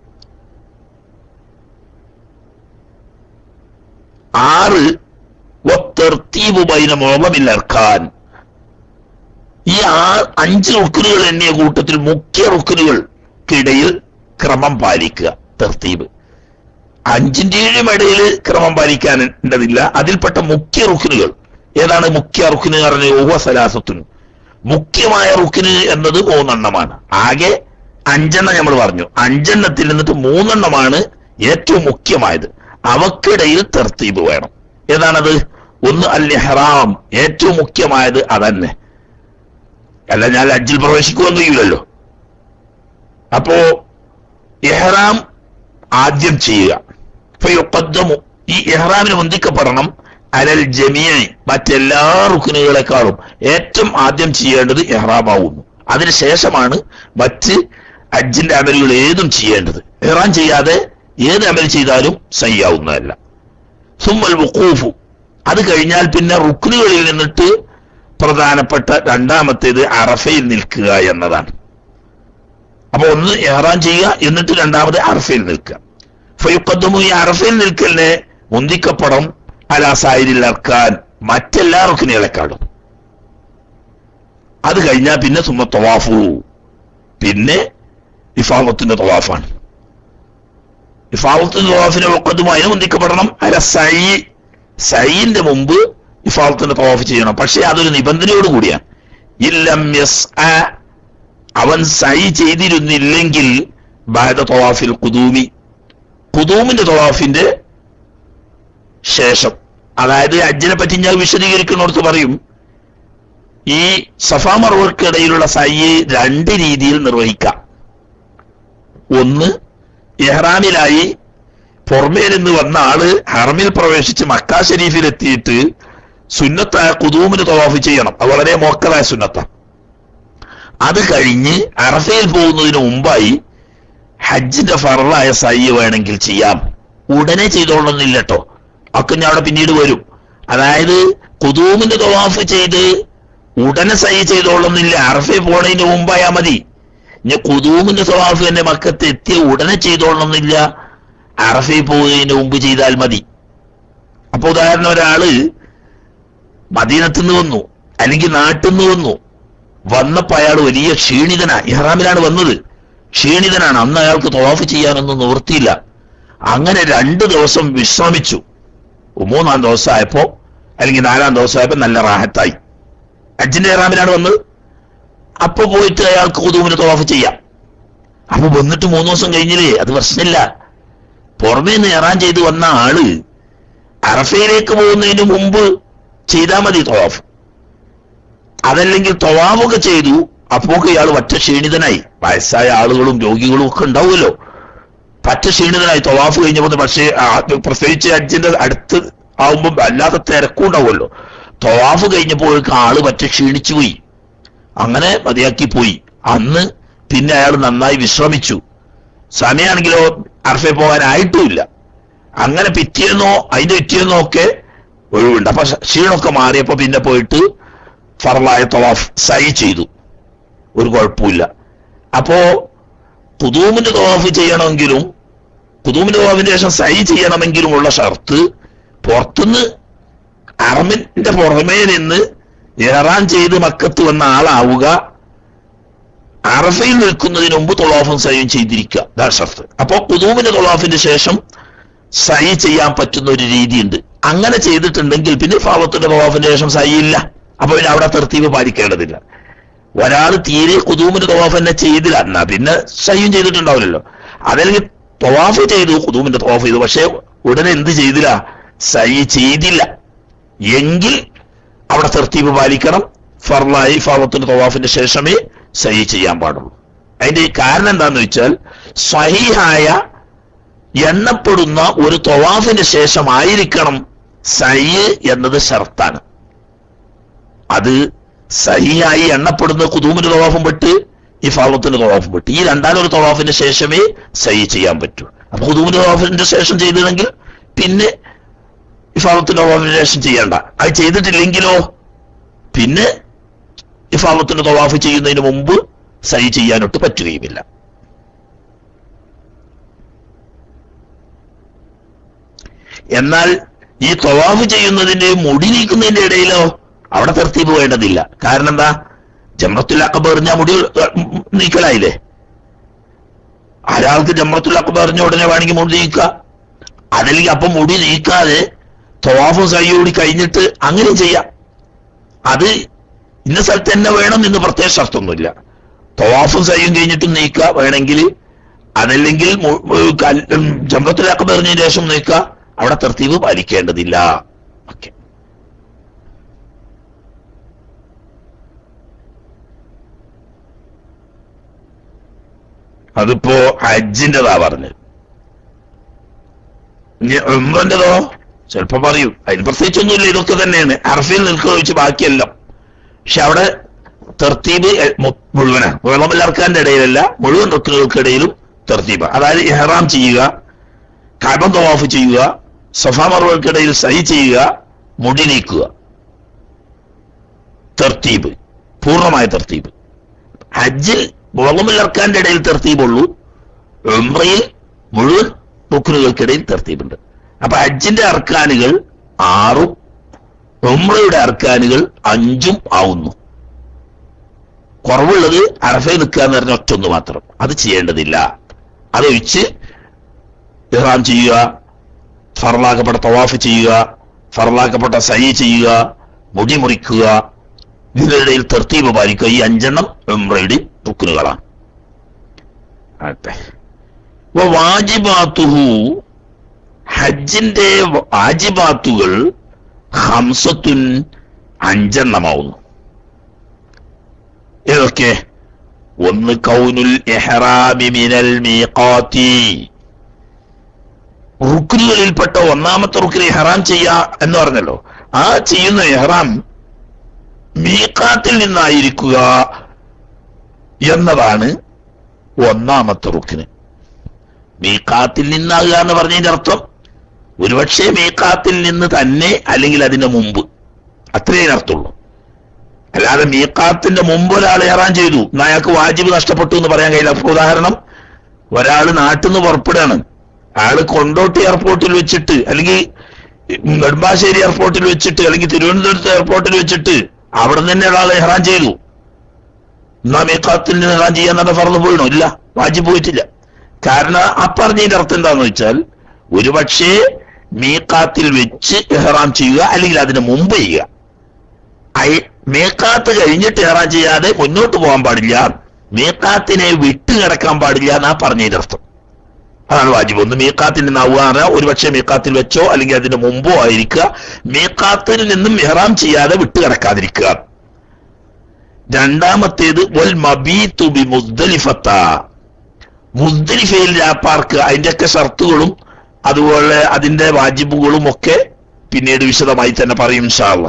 ആറ് വത്തർത്തീബ് ബൈന മുളമില്ലർക്കാൻ ഈ ആ അഞ്ച് റുക്കനുകൾ എണ്ണിയ കൂട്ടത്തിൽ മുഖ്യ റുക്കനുകൾക്കിടയിൽ ക്രമം പാലിക്കുക തർത്തീബ് അഞ്ചിന്റെയും ഇടയിൽ ക്രമം പാലിക്കാനുണ്ടതില്ല അതിൽപ്പെട്ട മുഖ്യ റുക്കിനുകൾ ഏതാണ് മുഖ്യ റുക്കിന് പറഞ്ഞ ഓഹ സലാസത്തുന് മുഖ്യമായ റുക്കിന് എന്നത് മൂന്നെണ്ണമാണ് ആകെ അഞ്ചെണ്ണം നമ്മൾ പറഞ്ഞു അഞ്ചെണ്ണത്തിൽ നിന്നിട്ട് മൂന്നെണ്ണമാണ് ഏറ്റവും മുഖ്യമായത് അവക്കിടയിൽ തർത്തീബ് വേണം ഏതാണത് ഒന്ന് അൽ ഇഹ്റാം ഏറ്റവും മുഖ്യമായത് അതന്നെ അല്ല ഞാൻ അജ്ജിൽ പ്രവേശിക്കുകയൊന്നും ചെയ്യില്ലല്ലോ അപ്പോ ഇഹ്റാം ആദ്യം ചെയ്യുക ഫയുഖദ്ദമു ഈ ഇഹ്റാമിന് മുന്തിക്കപ്പെടണം അലൽ ജമിയായി മറ്റെല്ലാ റുക്കിനുകളെക്കാളും ഏറ്റവും ആദ്യം ചെയ്യേണ്ടത് ഇഹ്റാമാവുന്നു അതിനുശേഷമാണ് മറ്റ് അജ്ജിന്റെ അമലുകൾ ഏതും ചെയ്യേണ്ടത് ഇഹ്റാം ചെയ്യാതെ ഏത് അമൽ ചെയ്താലും സയ്യാവുന്നതല്ല സുമ്മൽ വുഖൂഫു അത് കഴിഞ്ഞാൽ പിന്നെ റുക്കിനുകളിൽ നിന്നിട്ട് പ്രധാനപ്പെട്ട രണ്ടാമത്തേത് അറഫയിൽ നിൽക്കുക എന്നതാണ് അപ്പൊ ഒന്ന് ഇഹ്റാം ചെയ്യുക എന്നിട്ട് രണ്ടാമത് അറഫയിൽ നിൽക്കുക ഫയുക്കദ്ദമു ഈ അറഫയിൽ നിൽക്കലിനെ മുന്തിക്കപ്പടം അലാസായിരിൽ ഇറക്കാൻ മറ്റെല്ലാ റുക്കിനുകളെക്കാളും അത് കഴിഞ്ഞാൽ പിന്നെ സുമ്മ തവാഫു പിന്നെ ഇഫാമത്തിന്റെ തവാഫാണ് ഇഫാമത്തിന്റെ തവാഫിനെ ഒക്കതും അതിന് മുന്തിക്കപ്പെടണം അല സൈ സൈന്റെ മുമ്പ് ഇഫാമത്തിന്റെ തവാഫ് ചെയ്യണം പക്ഷെ അതൊരു നിബന്ധനയോട് കൂടിയാണ് ഇല്ലം യസ് അവൻ സൈ ചെയ്തിരുന്നില്ലെങ്കിൽ ബാദ തവാഫിൽ കുദൂമി കുദൂമിന്റെ തവാഫിന്റെ ശേഷം അതായത് അജ്ജിനെ പറ്റി ഞാൻ വിശദീകരിക്കുന്നിടത്ത് പറയും ഈ സഫാ മറവർക്കിടയിലുള്ള സയ്യ് രണ്ട് രീതിയിൽ നിർവഹിക്കാം ഒന്ന് ഇഹ്റാമിലായി പുറമേ നിന്ന് വന്ന ആള് ഹറമിൽ പ്രവേശിച്ച് മക്ക ഷരീഫിൽ എത്തിയിട്ട് സുന്നത്തായ കുതൂമിന് തവാഫ് ചെയ്യണം അത് വളരെ മോക്കതായ സുന്നത്ത അത് കഴിഞ്ഞ് അറഫയിൽ പോകുന്നതിന് മുമ്പായി ഹജ്ജിന്റെ ഫറായ സയ്യ് വേണമെങ്കിൽ ചെയ്യാം ഉടനെ ചെയ്തോളണമെന്നില്ല കേട്ടോ ഒക്കെ ഞാൻ അവിടെ പിന്നീട് വരും അതായത് കുതൂമിന്റെ തവാഫ് ചെയ്ത് ഉടനെ സയ്യ് ചെയ്തോളണമെന്നില്ല അറഫയിൽ പോണതിന് മുമ്പായാ മതി ഇനി കുതൂമിന്റെ തവാഫ് എന്റെ മക്കത്ത് എത്തിയ ഉടനെ ചെയ്തോളണമെന്നില്ല അറഫയിൽ പോകുന്നതിന് മുമ്പ് ചെയ്താൽ മതി അപ്പൊ ഉദാഹരണം ഒരാള് മദീനത്ത് നിന്ന് വന്നു അല്ലെങ്കിൽ നാട്ടിൽ നിന്ന് വന്നു വന്നപ്പോ അയാൾ വലിയ ക്ഷീണിതനാ ഇഹ്റാമിലാണ് വന്നത് ക്ഷീണിതനാണ് അന്ന് അയാൾക്ക് തവാഫ് ചെയ്യാനൊന്നും നിവൃത്തിയില്ല അങ്ങനെ രണ്ട് ദിവസം വിശ്രമിച്ചു മൂന്നാം ദിവസമായപ്പോ അല്ലെങ്കിൽ നാലാം ദിവസമായപ്പോ നല്ല റാഹത്തായി അജ്ജിന്റെ ഇഹ്റാമിലാണ് വന്നത് അപ്പൊ പോയിട്ട് അയാൾക്ക് കുതുവിന് തവാഫ് ചെയ്യാം അപ്പൊ വന്നിട്ട് മൂന്ന് ദിവസം കഴിഞ്ഞില്ലേ അത് പ്രശ്നമില്ല പുറമേ നിന്ന് ഇറാൻ ചെയ്ത് വന്ന ആള് അറഫയിലേക്ക് പോകുന്നതിന് മുമ്പ് ചെയ്താൽ മതി തവാഫ് അതല്ലെങ്കിൽ തവാഫൊക്കെ ചെയ്തു അപ്പോക്ക് ഇയാൾ ഒറ്റ ക്ഷീണിതനായി വയസ്സായ ആളുകളും രോഗികളും ഒക്കെ ഉണ്ടാവുമല്ലോ പറ്റ ക്ഷീണിതനായി തവാഫ് കഴിഞ്ഞപ്പോൾ പക്ഷേ ആ- പ്രത്യേകിച്ച് അജ്ജിന്റെ അടുത്ത് ആവുമ്പോൾ അല്ലാത്ത തിരക്കും ഉണ്ടാവുമല്ലോ തവാഫ് കഴിഞ്ഞപ്പോഴേക്ക് ആള് പറ്റ ക്ഷീണിച്ചു പോയി അങ്ങനെ മതിയാക്കി പോയി അന്ന് പിന്നെ അയാൾ നന്നായി വിശ്രമിച്ചു സമയമാണെങ്കിലോ അർഫെ പോകാനായിട്ടുമില്ല അങ്ങനെ പിറ്റേന്നോ അതിന്റെ പിറ്റേന്നോ ഒക്കെ ഒഴിവുണ്ട് അപ്പൊ ക്ഷീണമൊക്കെ മാറിയപ്പോ പിന്നെ പോയിട്ട് ഫറലായ തവാഫ് സൈ ചെയ്തു ഒരു കുഴപ്പമില്ല അപ്പോ കുതൂമിന്റെ തവാഫ് ചെയ്യണമെങ്കിലും കുതൂമിന്റെ തവാഫിന് ശേഷം സൈ ചെയ്യണമെങ്കിലുമുള്ള ഷർത്ത് പുറത്തുനിന്ന് അറമിന്റെ പുറമേ നിന്ന് ഇഹ്റാൻ ചെയ്ത് മക്കത്ത് വന്ന ആളാവുക അറഫയിൽ നിൽക്കുന്നതിന് മുമ്പ് തൊളാഫും സൈയും ചെയ്തിരിക്കുക ഇതാണ് ഷർത്ത് അപ്പോ കുതൂമിന്റെ തൊളാഫിന്റെ ശേഷം സൈ ചെയ്യാൻ പറ്റുന്ന ഒരു രീതിയുണ്ട് അങ്ങനെ ചെയ്തിട്ടുണ്ടെങ്കിൽ പിന്നെ ഫാവത്തിന്റെ തൊളാഫിന്റെ ശേഷം സൈ ഇല്ല അപ്പൊ പിന്നെ അവിടെ തെർത്തീവ് പാലിക്കേണ്ടതില്ല ഒരാൾ തീരെ കുതൂമിന്റെ തൊവാഫ് തന്നെ ചെയ്തില്ല എന്നാ പിന്നെ സയ്യും ചെയ്തിട്ടുണ്ടാവില്ലല്ലോ അതല്ലെങ്കിൽ തൊവാഫ് ചെയ്തു കുതൂമിന്റെ തൊവാഫ് ചെയ്തു പക്ഷെ ഉടനെ എന്ത് ചെയ്തില്ല സൈ ചെയ്തില്ല എങ്കിൽ അവ അവിടെ തെർത്തീബ് പാലിക്കണം ഫർലായി ഫാവത്തിന്റെ തവാഫിന്റെ ശേഷമേ സഹി ചെയ്യാൻ പാടുള്ളൂ അതിന്റെ കാരണം എന്താന്ന് വെച്ചാൽ സഹിഹായ എണ്ണപ്പെടുന്ന ഒരു തവാഫിന്റെ ശേഷമായിരിക്കണം സഹി എന്നത് ഷർത്താണ് അത് സഹിയായി എണ്ണപ്പെടുന്ന കുതൂമിന്റെ തവാഫും പെട്ട് ഈ ഫാവത്തിന്റെ തവാഫും പെട്ട് ഈ രണ്ടാമൊരു തവാഫിന്റെ ശേഷമേ സഹി ചെയ്യാൻ പറ്റൂ അപ്പൊ കുതൂമിന്റെ തവാഫിന്റെ ശേഷം ചെയ്തില്ലെങ്കിൽ പിന്നെ ഇഫാമത്തിന്റെ തവാഫിന് ശേഷം ചെയ്യണ്ട അത് ചെയ്തിട്ടില്ലെങ്കിലോ പിന്നെ ഇഫാമത്തിന്റെ തവാഫ് ചെയ്യുന്നതിന് മുമ്പ് സഹി ചെയ്യാനൊട്ട് പറ്റുകയുമില്ല എന്നാൽ ഈ തവാഫ് ചെയ്യുന്നതിന്റെ മുടി നീക്കുന്നതിന്റെ ഇടയിലോ അവിടെ തെർത്തീപ് വേണ്ടതില്ല കാരണം എന്താ ജമ്രത്തുൽ അക്കബ് എറിഞ്ഞാൽ മുടി ഏർ, നീക്കലായില്ലേ ഒരാൾക്ക് ജമ്രത്തുൽ അക്കബ് എറിഞ്ഞ ഉടനെ വേണമെങ്കിൽ മുടി നീക്കുക അതല്ലെങ്കിൽ അപ്പം മുടി നീക്കാതെ തവാഫും സഹിയോടി കഴിഞ്ഞിട്ട് അങ്ങനെ ചെയ്യാം അത് ഇന്ന സ്ഥലത്ത് തന്നെ വേണം എന്ന് പ്രത്യേക ഷർത്തൊന്നുമില്ല തവാഫും സഹിയും കഴിഞ്ഞിട്ടും നീക്കുക വേണമെങ്കിൽ അതല്ലെങ്കിൽ മു- ഉം കൽ- ഉം ജംറത്തുൽ അക്ബർ എറിഞ്ഞതിന് ശേഷം നീക്കുക അവിടെ തർത്തീവ് പാലിക്കേണ്ടതില്ല ഓക്കെ അതിപ്പോ ഹജ്ജിന്റെതാ പറഞ്ഞത് ഇനി ഉംറന്റെതോ ചിലപ്പോ പറയൂ അതിന് പ്രത്യേകിച്ചൊന്നുമില്ല ഇതൊക്കെ തന്നെയാണ് അറഫയിൽ നിൽക്കുക വെച്ച് ബാക്കിയെല്ലാം പക്ഷെ അവിടെ തെർത്തീബ് എ- മു- മുഴുവനാണ് വെള്ളമില്ലാർക്കാന്റെ ഇടയിലല്ല മുഴുവൻ റുക്കുകൾക്കിടയിലും തെർത്തീബ് അതായത് ഇഹ്റാം ചെയ്യുക കബം തവാഫ് ചെയ്യുക സഫാ മറുകൾക്കിടയിൽ സഹി ചെയ്യുക മുടി നീക്കുക തെർത്തീബ് പൂർണ്ണമായ തെർത്തീബ് ഹജ്ജിൽ വെള്ളമില്ലാർക്കാന്റെ ഇടയിൽ തെർത്തീബുള്ളൂ ഉംറയിൽ മുഴുവൻ റുക്കുനുകൾക്കിടയിൽ തെർത്തീബുണ്ട് അപ്പൊ ഹജ്ജിന്റെ അർക്കാനുകൾ ആറും ഉംറയുടെ അർക്കാനുകൾ അഞ്ചും ആവുന്നു കുറവുള്ളത് അറഫയിൽ നിൽക്കുക എന്ന് പറഞ്ഞ ഒറ്റൊന്ന് മാത്രം അത് ചെയ്യേണ്ടതില്ല അതൊഴിച്ച് ഇഹ്റാം ചെയ്യുക ഫറലാക്കപ്പെട്ട തവാഫ് ചെയ്യുക ഫറലാക്കപ്പെട്ട സഹി ചെയ്യുക മുടി മുറിക്കുക ഇതിനിടയിൽ തെർത്തീപ് പാലിക്കുക ഈ അഞ്ചെണ്ണം ഉംറയുടെ റുക്കുനുകളാണ് ആട്ടെ വ വാജിബാത്തുഹു ഹജ്ജിന്റെ വാജിബാത്തുകൾ ഹംസത്തുൻ അഞ്ചെണ്ണമാവുന്നു ഏതൊക്കെ ഒന്ന് കൗനുൽ ഇഹ്റാമി മിനൽ മീഖാത്തി റുക്കുനുകളിൽപ്പെട്ട ഒന്നാമത്തെ റുക്കിന് ഇഹ്റാം ചെയ്യാ എന്ന് പറഞ്ഞല്ലോ ആ ചെയ്യുന്ന ഇഹ്റാം മീഖാത്തിൽ നിന്നായിരിക്കുക എന്നതാണ് ഒന്നാമത്തെ റുക്കിന് മീഖാത്തിൽ നിന്നാകുക എന്ന് പറഞ്ഞതിന്റെ അർത്ഥം ഒരുപക്ഷെ മീഖാത്തിൽ നിന്ന് തന്നെ അല്ലെങ്കിൽ അതിന്റെ മുമ്പ് അത്രയേ അർത്ഥമുള്ളൂ അല്ലാതെ മീഖാത്തിന്റെ മുമ്പ് ഒരാൾ ഏറാൻ ചെയ്തു എന്നാ അയാൾക്ക് വാജിബ് നഷ്ടപ്പെട്ടു എന്ന് പറയാൻ കഴിയില്ല അപ്പൊ ഉദാഹരണം ഒരാൾ നാട്ടിൽ നിന്ന് പുറപ്പെടുകയാണ് അയാള് കൊണ്ടോട്ടി എയർപോർട്ടിൽ വെച്ചിട്ട് അല്ലെങ്കിൽ നെടുമ്പാശ്ശേരി എയർപോർട്ടിൽ വെച്ചിട്ട് അല്ലെങ്കിൽ തിരുവനന്തപുരത്ത് എയർപോർട്ടിൽ വെച്ചിട്ട് അവിടെ നിന്ന് ഒരാൾ എഹ്റാൻ ചെയ്തു എന്നാ മീഖാത്തിൽ നിന്ന് എഹ്റാൻ ചെയ്യാൻ തന്നെ പറഞ്ഞു പോയിണോ ഇല്ല വാജിബ് പോയിട്ടില്ല കാരണം ആ പറഞ്ഞതിന്റെ അർത്ഥം എന്താന്ന് വെച്ചാൽ ഒരുപക്ഷേ മീഖാത്തിൽ വെച്ച് എഹ്റാം ചെയ്യുക അല്ലെങ്കിൽ അതിന് മുമ്പ് ചെയ്യുക അയ- മേക്കാത്ത് കഴിഞ്ഞിട്ട് ഏറാൻ ചെയ്യാതെ മുന്നോട്ട് പോകാൻ പാടില്ല മേക്കാത്തിനെ വിട്ട് കിടക്കാൻ പാടില്ല എന്നാ പറഞ്ഞതിന്റെ അർത്ഥം അതാണ് വാജിബ് ഒന്ന് മീക്കാത്തിൽ നിന്നാവുക എന്ന് പറഞ്ഞാൽ ഒരുപക്ഷെ മീക്കാത്തിൽ വെച്ചോ അല്ലെങ്കിൽ അതിന് മുമ്പോ ആയിരിക്കുക മീക്കാത്തിൽ നിന്നും മെഹറാം ചെയ്യാതെ വിട്ട് കിടക്കാതിരിക്കുക രണ്ടാമത്തേത് വൽ മബീത്തു ബി മുസ്ദലിഫത്ത മുസ്ദലിഫയിൽ രാപ്പാർക്ക് അതിന്റെയൊക്കെ ഷർത്തുകളും അതുപോലെ അതിന്റെ വാജിബുകളും ഒക്കെ പിന്നീട് വിശദമായി തന്നെ പറയും ഇൻഷാല്ല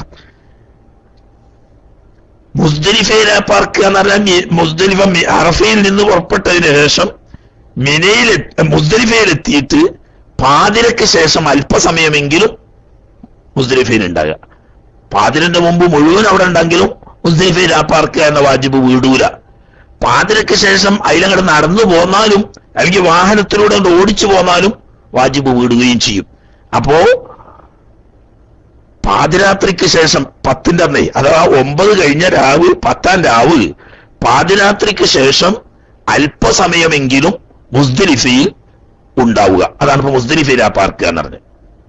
മുസ്ദലിഫയിൽ രാപ്പാർക്ക് എന്ന് പറഞ്ഞാൽ മി- മുസ്ദലിഫ മി- അറഫയിൽ നിന്ന് പുറപ്പെട്ടതിന് ശേഷം മിനയിൽ മുസ്ദലിഫയിൽ എത്തിയിട്ട് പാതിരക്ക് ശേഷം അല്പസമയമെങ്കിലും മുസ്ദലിഫയിൽ ഉണ്ടാകുക പാതിരന്റെ മുമ്പ് മുഴുവൻ അവിടെ ഉണ്ടെങ്കിലും മുസ്ദലിഫയിൽ രാപ്പാർക്ക് എന്ന വാജിബ് വീടൂല പാതിരക്ക് ശേഷം അതിലങ്ങോട്ട് നടന്നു പോന്നാലും അല്ലെങ്കിൽ വാഹനത്തിലൂടെ അങ്ങട് ഓടിച്ചു പോന്നാലും വാജിബ് വീടുകയും ചെയ്യും അപ്പോ പാതിരാത്രിക്ക് ശേഷം പത്തിന്റെ അന്നേ അഥവാ ഒമ്പത് കഴിഞ്ഞ രാവ് പത്താം രാവ് പാതിരാത്രിക്ക് ശേഷം അല്പസമയമെങ്കിലും മുസ്ദലിഫയിൽ ഉണ്ടാവുക അതാണ് ഇപ്പൊ മുസ്ദലിഫയിൽ ആ പാർക്ക് എന്ന് പറഞ്ഞത്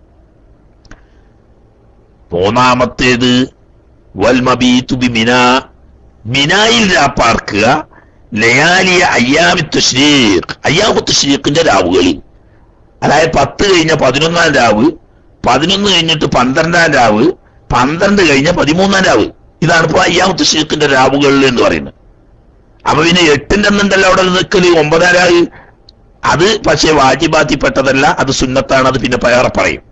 മൂന്നാമത്തേത് വൽമബീതു ബി മിന മിനായിൽ രാപ്പാർക്കുക ലയാലിയ അയ്യാമി തുഷ്രീഖ് അയ്യാമു തുഷ്രീഖിന്റെ രാവുകളിൽ അതായത് പത്ത് കഴിഞ്ഞ പതിനൊന്നാം രാവ് പതിനൊന്ന് കഴിഞ്ഞിട്ട് പന്ത്രണ്ടാം രാവ് പന്ത്രണ്ട് കഴിഞ്ഞ പതിമൂന്നാം രാവ് ഇതാണ് ഇപ്പൊ അയ്യാമത്ത് ഷീഖിന്റെ രാവുകളിൽ എന്ന് പറയുന്നത് അപ്പൊ പിന്നെ എട്ടിന്റെ അന്നുണ്ടല്ലോ അവിടെ നിൽക്കല് ഒമ്പതാം രാവ് അത് പക്ഷേ വാജിബാത്തിപ്പെട്ടതല്ല അത് സുന്നത്താണ് അത് പിന്നെ വേറെ പറയും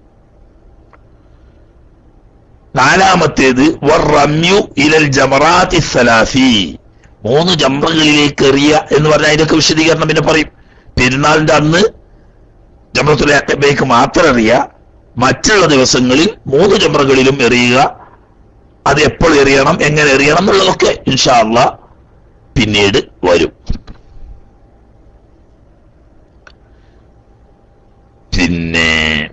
നാലാമത്തേത് വറമ്യു ഇലൽ ജമറാത്തി സലാസി മൂന്ന് ജംറകളിലേക്ക് എറിയ എന്ന് പറഞ്ഞാൽ അതിന്റെയൊക്കെ വിശദീകരണം പിന്നെ പറയും പെരുന്നാളിന്റെ അന്ന് ജംറത്തുലേക്ക് മാത്രം എറിയ മറ്റുള്ള ദിവസങ്ങളിൽ മൂന്ന് ജംറകളിലും എറിയുക അത് എപ്പോൾ എറിയണം എങ്ങനെ എറിയണം എന്നുള്ളതൊക്കെ ഇൻഷാ അള്ളാ പിന്നീട് വരും പിന്നെ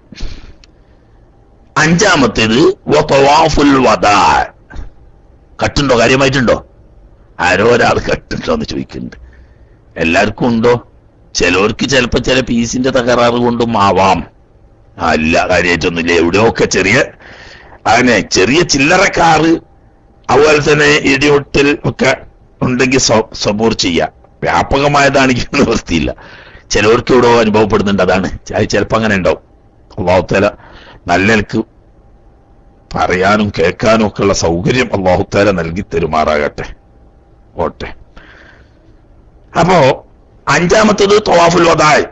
അഞ്ചാമത്തേത് വതവാഫുൽ വദാ കട്ടുണ്ടോ കാര്യമായിട്ടുണ്ടോ ആരോ ഒരാൾ കട്ടുണ്ടോ എന്ന് ചോദിക്കുന്നുണ്ട് എല്ലാവർക്കും ഉണ്ടോ ചിലവർക്ക് ചിലപ്പോ ചില പീസിന്റെ തകരാറ് കൊണ്ടും ആവാം ആ, ഇല്ല കാര്യമായിട്ടൊന്നുമില്ല എവിടെയൊക്കെ ചെറിയ അങ്ങനെ ചെറിയ ചില്ലറക്കാറ് അതുപോലെ തന്നെ ഇടിയൊട്ടൽ ഒക്കെ ഉണ്ടെങ്കിൽ സ- സബൂർ ചെയ്യാം വ്യാപകമായതാണെങ്കിൽ നിവൃത്തിയില്ല ചിലവർക്ക് ഇവിടെ അനുഭവപ്പെടുന്നുണ്ട് അതാണ് അത് ചിലപ്പോ അങ്ങനെ ഉണ്ടാവും അള്ളാഹുത്തേല നല്ല നിലക്ക് പറയാനും കേൾക്കാനും ഒക്കെ ഉള്ള സൗകര്യം അള്ളാഹുത്തേല നൽകി തരുമാറാകട്ടെ ഓട്ടെ അപ്പോ അഞ്ചാമത്തത് തവാഫുൽ വദായ്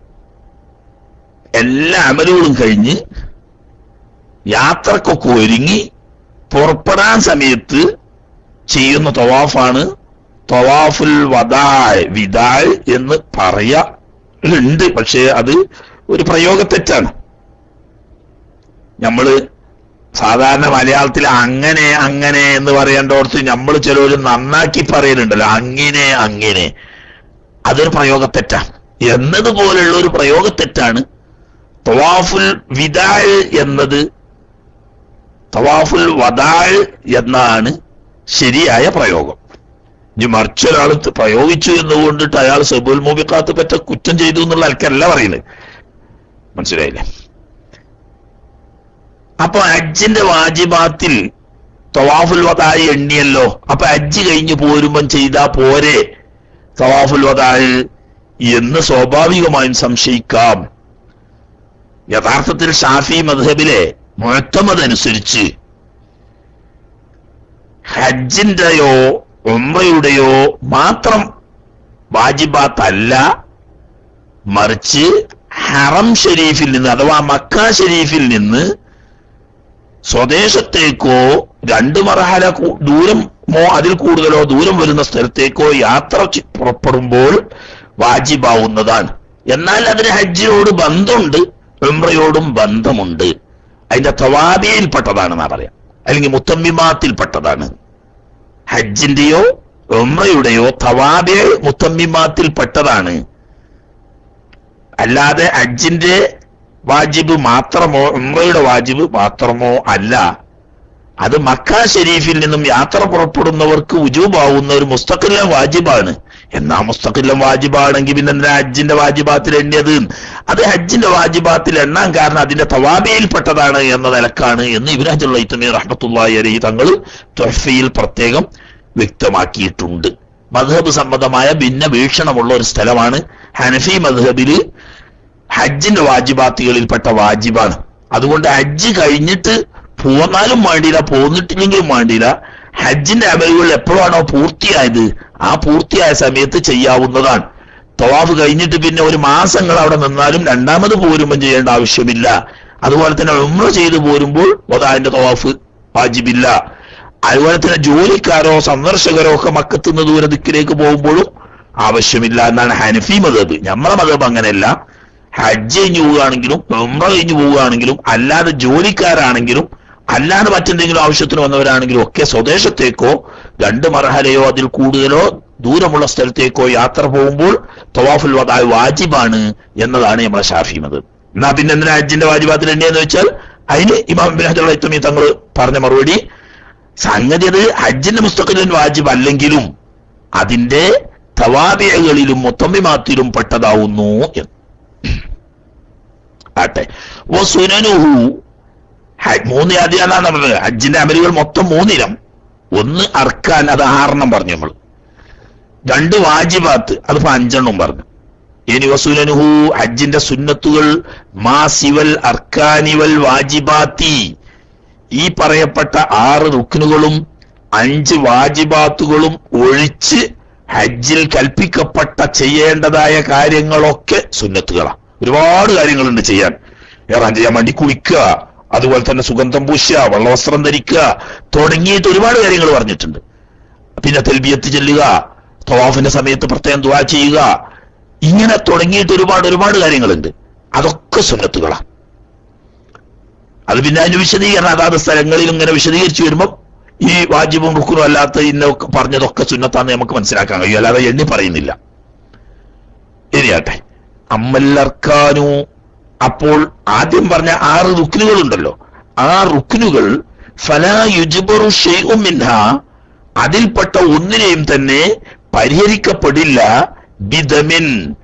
എല്ലാ അമലുകളും കഴിഞ്ഞ് യാത്രക്കൊക്കെ ഒരുങ്ങി പുറപ്പെടാൻ സമയത്ത് ചെയ്യുന്ന തവാഫാണ് തവാഫുൽ വദായ് വിദായ് എന്ന് പറയാറുണ്ട് പക്ഷേ അത് ഒരു പ്രയോഗത്തെറ്റാണ് നമ്മള് സാധാരണ മലയാളത്തിൽ അങ്ങനെ അങ്ങനെ എന്ന് പറയേണ്ടോടത്ത് നമ്മൾ ചിലവർ നന്നാക്കി പറയലുണ്ടല്ലോ അങ്ങനെ അങ്ങനെ അതൊരു പ്രയോഗത്തെറ്റാണ് എന്നതുപോലുള്ള ഒരു പ്രയോഗത്തെറ്റാണ് തവാഫുൽ വിദായ് എന്നത് തവാഫുൽ വദായ് എന്നാണ് ശരിയായ പ്രയോഗം ഇനി മറിച്ചൊരാൾ പ്രയോഗിച്ചു എന്നുകൊണ്ടിട്ട് അയാൾ സബുൽ മൂബിക്കാത്ത് പറ്റ കുറ്റം ചെയ്തു എന്നുള്ള ആൾക്കല്ല പറയുന്നത് മനസ്സിലായില്ലേ അപ്പൊ ഹജ്ജിന്റെ വാജിബാത്തിൽ തവാഫുൽ വദായി എണ്ണിയല്ലോ അപ്പൊ ഹജ്ജ് കഴിഞ്ഞ് പോരുമ്പം ചെയ്താ പോരെ തവാഫുൽ വദായി എന്ന് സ്വാഭാവികമായും സംശയിക്കാം യഥാർത്ഥത്തിൽ ഷാഫി മദ്ഹബിലെ മുഴത്തമത് അനുസരിച്ച് ഹജ്ജിന്റെയോ ഉംറയുടെയോ മാത്രം വാജിബാത്തല്ല മറിച്ച് ഹറം ഷരീഫിൽ നിന്ന് അഥവാ മക്ക ഷരീഫിൽ നിന്ന് സ്വദേശത്തേക്കോ രണ്ട് മറഹല കൂ- ദൂരമോ അതിൽ കൂടുതലോ ദൂരം വരുന്ന സ്ഥലത്തേക്കോ യാത്ര ചെ- പുറപ്പെടുമ്പോൾ വാജിബാവുന്നതാണ് എന്നാൽ അതിന് ഹജ്ജിനോട് ബന്ധമുണ്ട് ഉംറയോടും ബന്ധമുണ്ട് അതിന്റെ തവാബിയിൽപ്പെട്ടതാണെന്നാ പറയാം അല്ലെങ്കിൽ മുത്തമ്മിമാത്തിൽപ്പെട്ടതാണ് ഹജ്ജിന്റെയോ ഉംറയുടെയോ തവാബിയ മുത്തമ്മിമാത്തിൽപ്പെട്ടതാണ് അല്ലാതെ ഹജ്ജിന്റെ വാജിബ് മാത്രമോ ഉംറയുടെ വാജിബ് മാത്രമോ അല്ല അത് മക്ക ഷരീഫിൽ നിന്നും യാത്ര പുറപ്പെടുന്നവർക്ക് ഉജൂബാവുന്ന ഒരു മുസ്തഖില്ല വാജിബാണ് എന്നാ മുസ്തഖില്ല വാജിബാണെങ്കിൽ പിന്നെ എന്തിനാ ഹജ്ജിന്റെ വാജിബാത്തിൽ എണ്ണിയത് അത് ഹജ്ജിന്റെ വാജിബാത്തിൽ എണ്ണാൻ കാരണം അതിന്റെ തവാബിയിൽപ്പെട്ടതാണ് എന്ന നിലക്കാണ് എന്ന് ഇബ്രാഹിമുള്ള ഇത്തമീർ റഹ്മത്തുള്ളാഹി അലൈഹി തങ്ങൾ തൊഹഫയിൽ പ്രത്യേകം വ്യക്തമാക്കിയിട്ടുണ്ട് മധബ് സംബന്ധമായ ഭിന്ന വീക്ഷണമുള്ള ഒരു സ്ഥലമാണ് ഹനഫി മധബില് ഹജ്ജിന്റെ വാജിബാത്തുകളിൽപ്പെട്ട വാജിബാണ് അതുകൊണ്ട് ഹജ്ജ് കഴിഞ്ഞിട്ട് പോന്നാലും വേണ്ടിയില്ല പോന്നിട്ടില്ലെങ്കിലും വേണ്ടിയില്ല ഹജ്ജിന്റെ അമലുകൾ എപ്പോഴാണോ പൂർത്തിയായത് ആ പൂർത്തിയായ സമയത്ത് ചെയ്യാവുന്നതാണ് തവാഫ് കഴിഞ്ഞിട്ട് പിന്നെ ഒരു മാസങ്ങൾ അവിടെ നിന്നാലും രണ്ടാമത് പോരുമ്പം ചെയ്യേണ്ട ആവശ്യമില്ല അതുപോലെ തന്നെ ഉമ്ര ചെയ്തു പോരുമ്പോൾ അതിന്റെ തവാഫ് വാജിബില്ല അതുപോലെ തന്നെ ജോലിക്കാരോ സന്ദർശകരോ ഒക്കെ മക്കത്തുനിന്ന് ദൂരെ ദിക്കിലേക്ക് പോകുമ്പോഴും ആവശ്യമില്ല എന്നാണ് ഹനഫി മതബ് നമ്മളെ മതബ് അങ്ങനെയല്ല ഹജ്ജ് കഴിഞ്ഞു പോവുകയാണെങ്കിലും ഉമ്ര കഴിഞ്ഞു പോവുകയാണെങ്കിലും അല്ലാതെ ജോലിക്കാരാണെങ്കിലും അല്ലാതെ മറ്റെന്തെങ്കിലും ആവശ്യത്തിന് വന്നവരാണെങ്കിലും ഒക്കെ സ്വദേശത്തേക്കോ രണ്ട് മർഹലയോ അതിൽ കൂടുതലോ ദൂരമുള്ള സ്ഥലത്തേക്കോ യാത്ര പോകുമ്പോൾ തവാഫുൽ വദായ് വാജിബാണ് എന്നതാണ് നമ്മളെ ഷാഫി മതം എന്നാ പിന്നെ എന്തിനാ ഹജ്ജിന്റെ വാജിബാത്തിൽ എണ്ണിയെന്ന് വെച്ചാൽ അതിന് ഇമാം ബിൻ ഹജർ ഇത്തമി തങ്ങൾ പറഞ്ഞ മറുപടി സംഗതി അത് ഹജ്ജിന്റെ മുസ്തഖലിൻ വാജിബ് അല്ലെങ്കിലും അതിന്റെ തവാബിയകളിലും മുത്തമ്മിമാത്തിലും പെട്ടതാവുന്നു എന്ന് ആട്ടെ വസുനനുഹു ഹ- മൂന്ന് ആദ്യമാണ് പറഞ്ഞത് ഹജ്ജിന്റെ അമലുകൾ മൊത്തം മൂന്നിനം ഒന്ന് അർക്കാൻ അത് ആറെണ്ണം പറഞ്ഞു നമ്മൾ രണ്ട് വാജിബാത്ത് അതിപ്പോ അഞ്ചെണ്ണം പറഞ്ഞു ഇനി വസുനനുഹു ഹജ്ജിന്റെ സുന്നത്തുകൾ മാ സിവൽ അർക്കാനിവൽ വാജിബാത്തി ഈ പറയപ്പെട്ട ആറ് റുക്കിനുകളും അഞ്ച് വാജിബാത്തുകളും ഒഴിച്ച് ഹജ്ജിൽ കൽപ്പിക്കപ്പെട്ട ചെയ്യേണ്ടതായ കാര്യങ്ങളൊക്കെ സുന്നത്തുകളാണ് ഒരുപാട് കാര്യങ്ങളുണ്ട് ചെയ്യാൻ ഏറാൻ ചെയ്യാൻ വേണ്ടി കുളിക്കുക അതുപോലെ തന്നെ സുഗന്ധം പൂശുക വെള്ളവസ്ത്രം ധരിക്കുക തുടങ്ങിയിട്ട് ഒരുപാട് കാര്യങ്ങൾ പറഞ്ഞിട്ടുണ്ട് പിന്നെ തെൽബിയത്ത് ചെല്ലുക തവാഫിന്റെ സമയത്ത് പ്രത്യേകം ദുവാ ചെയ്യുക ഇങ്ങനെ തുടങ്ങിയിട്ട് ഒരുപാട് ഒരുപാട് കാര്യങ്ങളുണ്ട് അതൊക്കെ സുന്നത്തുകളാണ് അത് പിന്നെ അതിന് വിശദീകരണം അതാത് സ്ഥലങ്ങളിൽ ഇങ്ങനെ വിശദീകരിച്ചു വരുമ്പോൾ ഈ വാജിബും റുക്കുനും അല്ലാത്ത ഇന്നൊക്കെ പറഞ്ഞതൊക്കെ സുന്നത്താന്ന് നമുക്ക് മനസ്സിലാക്കാൻ കഴിയും അല്ലാതെ എണ്ണി പറയുന്നില്ല ശരിയാട്ടെ അമ്മല്ലർക്കാനു അപ്പോൾ ആദ്യം പറഞ്ഞ ആറ് റുക്കിനുകൾ ഉണ്ടല്ലോ ആ റുക്കിനുകൾ ഫലാ യുജ്ബറു ഷെയ്ഉം മിൻഹ അതിൽപ്പെട്ട ഒന്നിനെയും തന്നെ പരിഹരിക്കപ്പെടില്ല ബിദമിൻ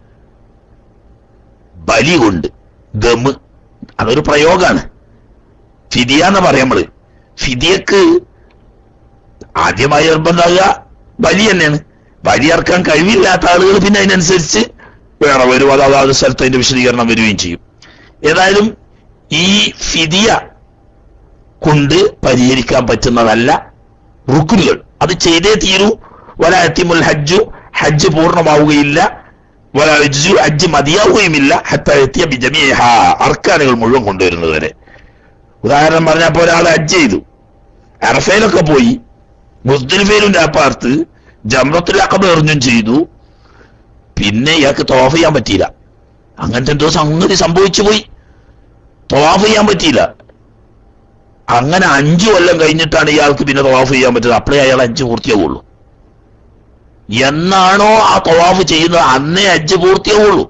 ബലി കൊണ്ട് ദമ് അതൊരു പ്രയോഗാണ് ഫിദിയ എന്ന് പറയാം നമ്മള് ഫിദിയക്ക് ആദ്യമായി നിർബന്ധമാകുക ബലി തന്നെയാണ് ബലി ഇറക്കാൻ കഴിവില്ലാത്ത ആളുകൾ പിന്നെ അതിനനുസരിച്ച് വേറെ വരും അത് അതാത് സ്ഥലത്ത് അതിന്റെ വിശദീകരണം വരികയും ചെയ്യും ഏതായാലും ഈ ഫിദിയ കൊണ്ട് പരിഹരിക്കാൻ പറ്റുന്നതല്ല റുക്കുനുകൾ അത് ചെയ്തേ തീരൂ വല അത്തിമുൽ ഹജ്ജു ഹജ്ജ് പൂർണ്ണമാവുകയില്ല വല ഹജ്ജു ഹജ്ജ് മതിയാവുകയുമില്ല ഹത്ത എത്തിയ ബിജമിഹ അർക്കാനുകൾ മുഴുവൻ കൊണ്ടുവരുന്നത് വരെ ഉദാഹരണം പറഞ്ഞപ്പോ ഒരാൾ ഹജ്ജ് ചെയ്തു അറഫയിലൊക്കെ പോയി മുസ്ദലിഫയിലും രാപ്പാർത്ത് ജമ്രത്തുൽ അക്കബ എറിഞ്ഞും ചെയ്തു പിന്നെ ഇയാൾക്ക് തവാഫ് ചെയ്യാൻ പറ്റിയില്ല അങ്ങനത്തെ എന്തോ സംഗതി സംഭവിച്ചു പോയി തവാഫ് ചെയ്യാൻ പറ്റിയില്ല അങ്ങനെ അഞ്ചു കൊല്ലം കഴിഞ്ഞിട്ടാണ് ഇയാൾക്ക് പിന്നെ തവാഫ് ചെയ്യാൻ പറ്റുന്നത് അപ്പോഴേ അയാൾ അഞ്ച് പൂർത്തിയാവുള്ളൂ എന്നാണോ ആ തവാഫ് ചെയ്യുന്നത് അന്നേ അഞ്ച് പൂർത്തിയാവുള്ളൂ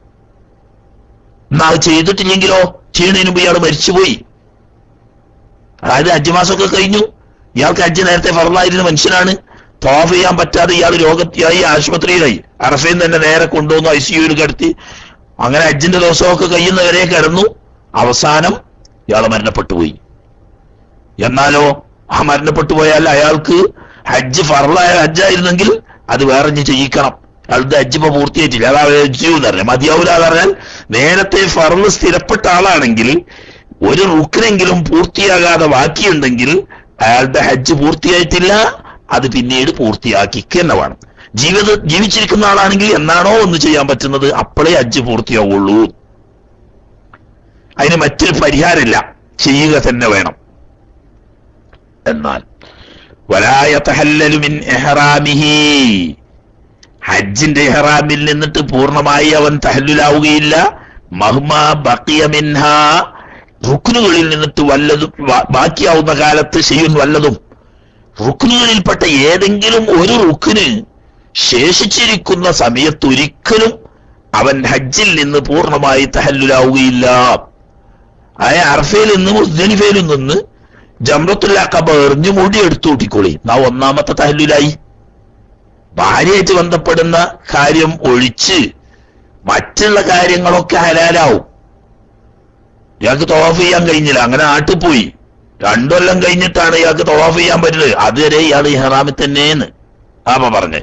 എന്നാ അത് ചെയ്തിട്ടില്ലെങ്കിലോ ചെയ്യണതിന് മുമ്പ് ഇയാൾ മരിച്ചുപോയി അതായത് അഞ്ചു മാസമൊക്കെ കഴിഞ്ഞു ഇയാൾക്ക് അഞ്ച് നേരത്തെ ഫറലായിരുന്ന മനുഷ്യനാണ് തവാഫ് ചെയ്യാൻ പറ്റാതെ ഇയാൾ രോഗത്തിയായി ആശുപത്രിയിലായി അറഫയിൽ തന്നെ നേരെ കൊണ്ടുവന്നു ഐ സിയുയിൽ കിടത്തി അങ്ങനെ അജ്ജിന്റെ ദിവസമൊക്കെ കഴിയുന്നവരെ കിടന്നു അവസാനം ഇയാൾ മരണപ്പെട്ടുപോയി എന്നാലോ ആ മരണപ്പെട്ടു പോയാൽ അയാൾക്ക് ഹജ്ജ് ഫറലായ ഹജ്ജായിരുന്നെങ്കിൽ അത് വേറെ ഇനി ചെയ്യിക്കണം അയാളുടെ ഹജ്ജ് ഇപ്പൊ പൂർത്തിയായിട്ടില്ല അതാ ഹജ്ജു എന്ന് പറഞ്ഞാൽ മതിയാവില്ല എന്ന് പറഞ്ഞാൽ നേരത്തെ ഫറല് സ്ഥിരപ്പെട്ട ആളാണെങ്കിൽ ഒരു റുക്കിനെങ്കിലും പൂർത്തിയാകാതെ ബാക്കിയുണ്ടെങ്കിൽ അയാളുടെ ഹജ്ജ് പൂർത്തിയായിട്ടില്ല അത് പിന്നീട് പൂർത്തിയാക്കിക്ക് തന്നെ വേണം ജീവിത ജീവിച്ചിരിക്കുന്ന ആളാണെങ്കിൽ എന്നാണോ ഒന്ന് ചെയ്യാൻ പറ്റുന്നത് അപ്പോഴേ ഹജ്ജ് പൂർത്തിയാവുള്ളൂ അതിന് മറ്റൊരു പരിഹാരമില്ല ചെയ്യുക തന്നെ വേണം എന്നാൽ വലായത്തഹല്ലലുമിൻ എഹ്റാമിഹി ഹജ്ജിന്റെ എഹ്റാമിൽ നിന്നിട്ട് പൂർണ്ണമായി അവൻ തഹല്ലുലാവുകയില്ല മഹ്മ ബക്കിയ മിൻഹ റുക്നുകളിൽ നിന്നിട്ട് വല്ലതും ബാ- ബാക്കിയാവുന്ന കാലത്ത് ചെയ്യും വല്ലതും റുക്നുകളിൽപ്പെട്ട ഏതെങ്കിലും ഒരു റുക്കിന് ശേഷിച്ചിരിക്കുന്ന സമയത്ത് ഒരിക്കലും അവൻ ഹജ്ജിൽ നിന്ന് പൂർണ്ണമായി തഹല്ലുലാവുകയില്ല ആയ അർഫയിൽ നിന്ന് മുസ്ദലിഫയിൽ നിന്ന് ജമ്രത്തുൽ അക്കബ എറിഞ്ഞു മുടി എടുത്തു കൂട്ടിക്കോളി നാ ഒന്നാമത്തെ തഹല്ലുലായി ഭാര്യയായിട്ട് ബന്ധപ്പെടുന്ന കാര്യം ഒഴിച്ച് മറ്റുള്ള കാര്യങ്ങളൊക്കെ ഹലാലാവും ഇയാൾക്ക് തവാഫ് ചെയ്യാൻ കഴിഞ്ഞില്ല അങ്ങനെ നാട്ടിൽ പോയി രണ്ടു കൊല്ലം കഴിഞ്ഞിട്ടാണ് ഇയാൾക്ക് തവാഫ് ചെയ്യാൻ പറ്റുന്നത് അതുവരെ ഇയാൾ ഈ ഹറാമിൽ തന്നെയെന്ന് ആപ്പ പറഞ്ഞ്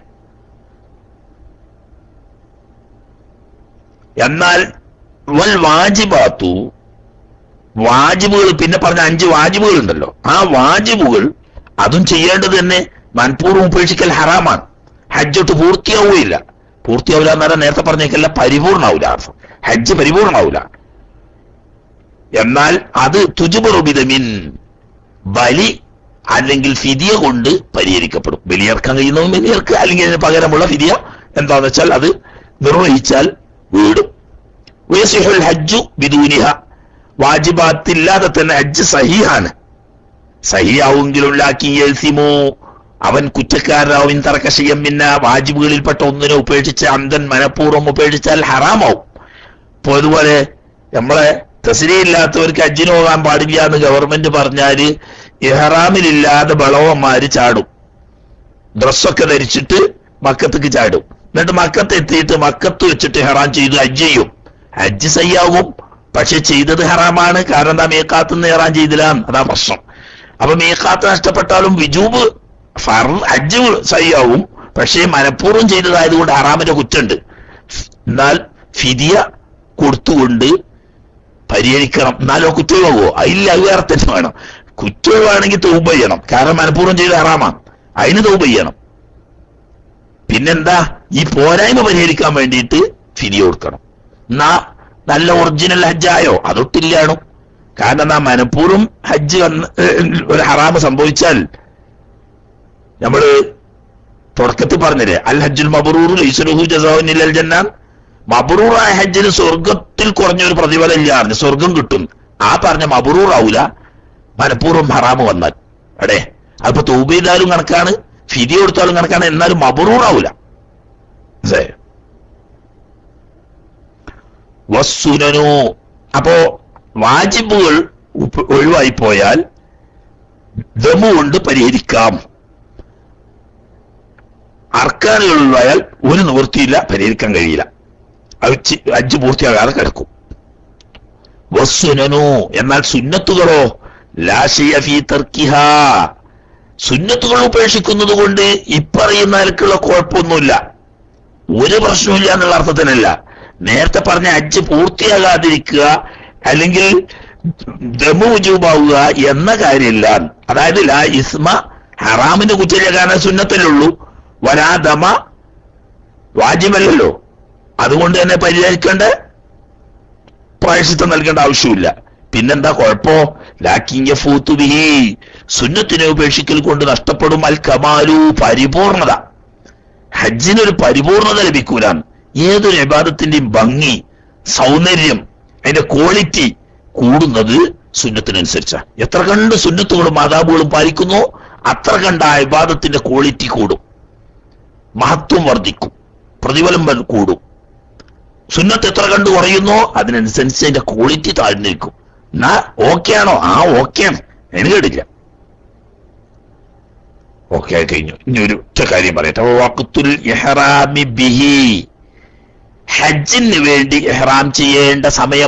എന്നാൽ വൽ വാജിബാത്തു വാജിബുകൾ പിന്നെ പറഞ്ഞ അഞ്ച് വാജിബുകൾ ഉണ്ടല്ലോ ആ വാജിബുകൾ അതും ചെയ്യേണ്ടത് തന്നെ മനഃപൂർവ്വം ഉപേക്ഷിക്കൽ ഹറാമാണ് ഹജ്ജൊട്ട് പൂർത്തിയാവുകയില്ല പൂർത്തിയാവില്ല എന്ന് പറഞ്ഞാൽ നേരത്തെ പറഞ്ഞേക്കല്ല പരിപൂർണാവില്ല അർത്ഥം ഹജ്ജ് പരിപൂർണാവില്ല എന്നാൽ അത് തുജുബറുബിതമിൻ ബലി അല്ലെങ്കിൽ ഫിദിയ കൊണ്ട് പരിഹരിക്കപ്പെടും ബലിയേർക്കാൻ കഴിയുന്നതും ബലിയേർക്ക് അല്ലെങ്കിൽ അതിന് പകരമുള്ള ഫിദിയ എന്താന്ന് വെച്ചാൽ അത് നിർവഹിച്ചാൽ വീടും വയസിഹുൽ ഹജ്ജു ബിദൂനിഹ വാജിബാത്തില്ലാതെ തന്നെ ഹജ്ജ് സഹിയാണ് സഹിയാവുമെങ്കിലും ലാക്കി യൽസിമോ അവൻ കുറ്റക്കാരനാവും തറക്കശയം പിന്നെ വാജിബുകളിൽപ്പെട്ട ഒന്നിനെ ഉപേക്ഷിച്ച് അന്തൻ മനഃപൂർവ്വം ഉപേക്ഷിച്ചാൽ ഹറാമാവും ഇപ്പൊ അതുപോലെ നമ്മളെ തസ്രിയില്ലാത്തവർക്ക് ഹജ്ജിന് പോകാൻ പാടില്ല എന്ന് ഗവൺമെന്റ് പറഞ്ഞാല് ഇഹ്റാമിലില്ലാതെ ബളവന്മാര് ചാടും ഡ്രസ്സൊക്കെ ധരിച്ചിട്ട് മക്കത്തേക്ക് ചാടും എന്നിട്ട് മക്കത്ത് എത്തിയിട്ട് മക്കത്ത് വെച്ചിട്ട് ഹറാം ചെയ്ത് ഹജ്ജ് ചെയ്യും ഹജ്ജ് സയ്യാവും പക്ഷെ ചെയ്തത് ഹറാമാണ് കാരണം എന്താ മീക്കാത്തുനിന്ന് ഹറാം ചെയ്തില്ല അതാ പ്രശ്നം അപ്പൊ മീക്കാത്ത് നഷ്ടപ്പെട്ടാലും വിജൂബ് ഫർ ഹജ്ജ് സയ്യാവും പക്ഷേ മനഃപൂർവ്വം ചെയ്തതായതുകൊണ്ട് ഹറാമിന്റെ കുറ്റുണ്ട് എന്നാൽ ഫിദിയ കൊടുത്തുകൊണ്ട് പരിഹരിക്കണം എന്നാലോ കുറ്റമാകുമോ അതില്ല അത് വേറെ തന്നെ വേണം കുറ്റമാണെങ്കിൽ തൗബ ചെയ്യണം കാരണം മനഃപൂർവ്വം ചെയ്ത് ഹറാമാണ് അതിന് തൗബ ചെയ്യണം പിന്നെന്താ ഈ പോരായ്മ പരിഹരിക്കാൻ വേണ്ടിയിട്ട് ഫിരി കൊടുക്കണം എന്നാ നല്ല ഒറിജിനൽ ഹജ്ജായോ അതൊട്ടില്ലാണു കാരണം എന്നാ മനഃപൂർവ്വം ഹജ്ജ് വന്ന് ഏഹ് ഒരു ഹറാമ് സംഭവിച്ചാൽ നമ്മള് തുടക്കത്തിൽ പറഞ്ഞില്ലേ അൽ ഹജ്ജുൽ മബറൂർ ലൈസലുഹു ജസാഉൻ ഇല്ലൽ ജന്നാൻ മബറൂറായ ഹജ്ജിന് സ്വർഗത്തിൽ കുറഞ്ഞൊരു പ്രതിഫലം ഇല്ല അറിഞ്ഞു സ്വർഗം കിട്ടും ആ പറഞ്ഞ മബറൂർ ആവൂല മനഃപൂർവ്വം ഹറാമ് വന്നാൽ അടേ അപ്പൊ തൗബ ചെയ്താലും കണക്കാണ് ഫിരി കൊടുത്താലും കണക്കാണ് എന്നാലും മബറൂർ ആവൂല മനസ്സിലായോ? വസ്സുനനു അപ്പോ വാജിബുകൾ ഉപ്പ് ഒഴിവായി പോയാൽ ദമു കൊണ്ട് പരിഹരിക്കാം അർക്കാനുകൾ ഒഴിവായാൽ ഒരു നിവൃത്തിയില്ല പരിഹരിക്കാൻ കഴിയില്ല അത് ചി- ഹജ്ജ് പൂർത്തിയാകാതെ കിടക്കും വസ്സുനനു എന്നാൽ സുന്നത്തുകളോ ലാശയ ഫീ തർക്കിഹ സുന്നത്തുകൾ ഉപേക്ഷിക്കുന്നത് കൊണ്ട് ഇപ്പറയുന്ന നിലക്കുള്ള കുഴപ്പമൊന്നുമില്ല ഒരു പ്രശ്നമില്ല എന്നുള്ള അർത്ഥത്തിനല്ല നേരത്തെ പറഞ്ഞ ഹജ്ജ് പൂർത്തിയാകാതിരിക്കുക അല്ലെങ്കിൽ ദമുജൂബാവുക എന്ന കാര്യമില്ല അതായത് ലാ ഇസ്മ ഹറാമിന്റെ കുറ്റരിയാകാൻ സുന്നത്തല്ലേ ഉള്ളൂ വരാ ദമ വാജിബല്ലല്ലോ അതുകൊണ്ട് തന്നെ പരിഹരിക്കേണ്ട പ്രായശിത്തം നൽകേണ്ട ആവശ്യമില്ല പിന്നെന്താ കുഴപ്പോ ലാക്കിങ്ക ഫൂത്തുബിഹി സുന്നത്തിനെ ഉപേക്ഷിക്കൽ കൊണ്ട് നഷ്ടപ്പെടും അൽ കമാലു പരിപൂർണത ഹജ്ജിനൊരു പരിപൂർണത ലഭിക്കൂലാണ് ഏതൊരു വിവാദത്തിന്റെയും ഭംഗി സൗന്ദര്യം അതിന്റെ ക്വാളിറ്റി കൂടുന്നത് സുന്നത്തിനനുസരിച്ചാ എത്ര കണ്ട് സുന്നത്തുകളും മാതാബുകളും പാലിക്കുന്നു അത്ര കണ്ട് ആ വിവാദത്തിന്റെ ക്വാളിറ്റി കൂടും മഹത്വം വർദ്ധിക്കും പ്രതിഫലം വ- കൂടും സുന്നത്ത് എത്ര കണ്ട് കുറയുന്നോ അതിനനുസരിച്ച് അതിന്റെ ക്വാളിറ്റി താഴ്ന്നിരിക്കും എന്നാ ഓക്കെ ആണോ ആ ഓക്കെ ആണ് അതിന് കേടില്ല ഓക്കെ ആയി കഴിഞ്ഞു ഇനി ഒരു ഒറ്റ കാര്യം പറയട്ടെ വഖ്തുൽ ഇഹ്റാമി ബിഹി ഹജ്ജിന് വേണ്ടി ഇഹ്റാം ചെയ്യേണ്ട സമയം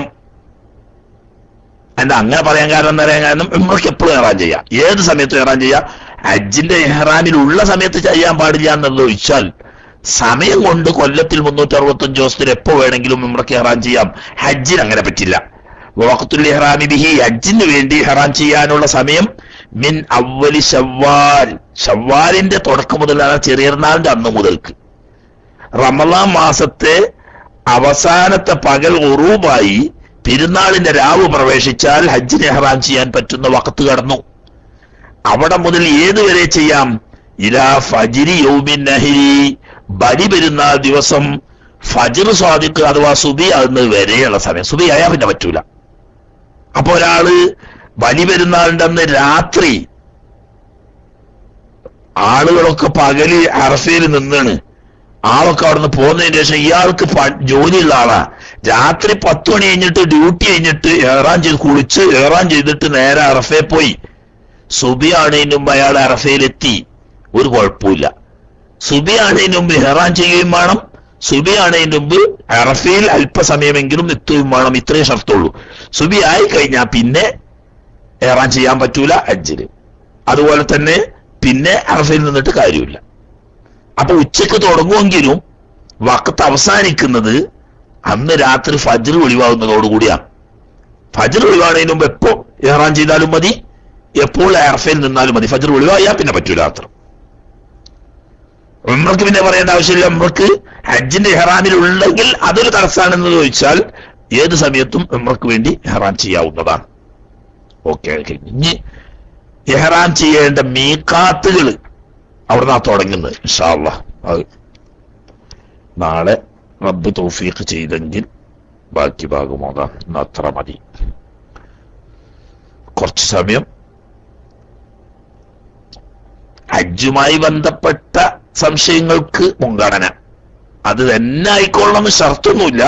എന്താ അങ്ങനെ പറയാൻ കാരണം എന്താ പറയാൻ കാരണം നമ്മൾക്ക് എപ്പോഴും ഇഹ്റാം ചെയ്യാം ഏത് സമയത്തും ഇഹ്റാം ചെയ്യാം ഹജ്ജിന്റെ ഇഹ്റാമിൽ ഉള്ള സമയത്ത് ചെയ്യാൻ പാടില്ല എന്നത് ഒഴിച്ചാൽ സമയം കൊണ്ട് കൊല്ലത്തിൽ മുന്നൂറ്റി അറുപത്തഞ്ച് ദിവസത്തിൽ എപ്പോ വേണമെങ്കിലും നമ്മൾക്ക് ഇഹ്റാം ചെയ്യാം ഹജ്ജിന് അങ്ങനെ പറ്റില്ല വഖത്തുൽ ഇഹ്റാമി ബിഹി ഹജ്ജിന് വേണ്ടി ഇഹ്റാം ചെയ്യാനുള്ള സമയം മിൻ അവലി ഷവ്വാൽ ഷവ്വാലിന്റെ തുടക്കം മുതലാണ് ചെറിയനാളിന്റെ അന്ന് മുതൽക്ക് റമദാൻ മാസത്തെ അവസാനത്തെ പകൽ ഉറൂബായി പെരുന്നാളിന്റെ രാവ് പ്രവേശിച്ചാൽ ഹജ്ജിന് ഇഹ്റാം ചെയ്യാൻ പറ്റുന്ന വക്കത്ത് കടന്നു അവിടെ മുതൽ ഏതുവരെ ചെയ്യാം ഇലാ ഫജിരി യൗമിൻ നഹിരി ബലി പെരുന്നാൾ ദിവസം ഫജിർ സ്വാദിക്ക് അഥവാ സുബി ആകുന്നത് വരെയുള്ള സമയം സുബി ആയാൽ പിന്നെ പറ്റൂല അപ്പൊ ഒരാള് ബലി പെരുന്നാളിന്റെ അന്ന് രാത്രി ആളുകളൊക്കെ പകല് അറഫയിൽ നിന്നാണ് ആളൊക്കെ അവിടുന്ന് പോകുന്നതിന് ശേഷം ഇയാൾക്ക് പ- ജോലിയുള്ള ആളാ രാത്രി പത്ത് മണി കഴിഞ്ഞിട്ട് ഡ്യൂട്ടി കഴിഞ്ഞിട്ട് ഏറാൻ ചെയ്ത് കുളിച്ച് ഏറാൻ ചെയ്തിട്ട് നേരെ അറഫയെ പോയി സുബി ആണതിന് മുമ്പ് അയാൾ അറഫയിലെത്തി ഒരു കുഴപ്പമില്ല സുബി ആണതിന് മുമ്പ് ഹെറാൻ ചെയ്യുകയും വേണം സുബി ആണതിന് മുമ്പ് അറഫയിൽ അല്പസമയമെങ്കിലും എത്തുകയും വേണം ഇത്രേ ഷർത്തുള്ളൂ സുബി ആയി കഴിഞ്ഞാൽ പിന്നെ ഏറാൻ ചെയ്യാൻ പറ്റൂല അജ്ജില് അതുപോലെ തന്നെ പിന്നെ അറഫയിൽ നിന്നിട്ട് കാര്യമില്ല അപ്പൊ ഉച്ചക്ക് തുടങ്ങുമെങ്കിലും വക്കത്ത് അവസാനിക്കുന്നത് അന്ന് രാത്രി ഫജർ ഒളിവാകുന്നതോടുകൂടിയാണ് ഫജർ ഒളിവാകുന്നതിന് മുമ്പ് എപ്പോ ഏറാൻ ചെയ്താലും മതി എപ്പോൾ അറഫയിൽ നിന്നാലും മതി ഫജർ ഒളിവായാൽ പിന്നെ പറ്റൂല അത്ര ഉമ്രക്ക് പിന്നെ പറയേണ്ട ആവശ്യമില്ല ഉമ്രക്ക് ഹജ്ജിന്റെ ഇഹ്റാമിൽ ഉണ്ടെങ്കിൽ അതൊരു തടസ്സാണെന്ന് ചോദിച്ചാൽ ഏത് സമയത്തും ഉമ്രക്ക് വേണ്ടി ഇഹ്റാം ചെയ്യാവുന്നതാണ് ഓക്കെ ഇനി ഇഹ്റാം ചെയ്യേണ്ട മീക്കാത്തുകൾ അവിടുന്ന് തുടങ്ങുന്നത് ഇൻഷാല്ല അത് നാളെ റബ്ബ് തൗഫീഖ് ചെയ്തെങ്കിൽ ബാക്കി ഭാഗം ഓതാം ഇന്ന് അത്ര മതി കുറച്ച് സമയം ഹജ്ജുമായി ബന്ധപ്പെട്ട സംശയങ്ങൾക്ക് മുൻഗണന അത് തന്നെ ആയിക്കൊള്ളണം ഷർത്തൊന്നുമില്ല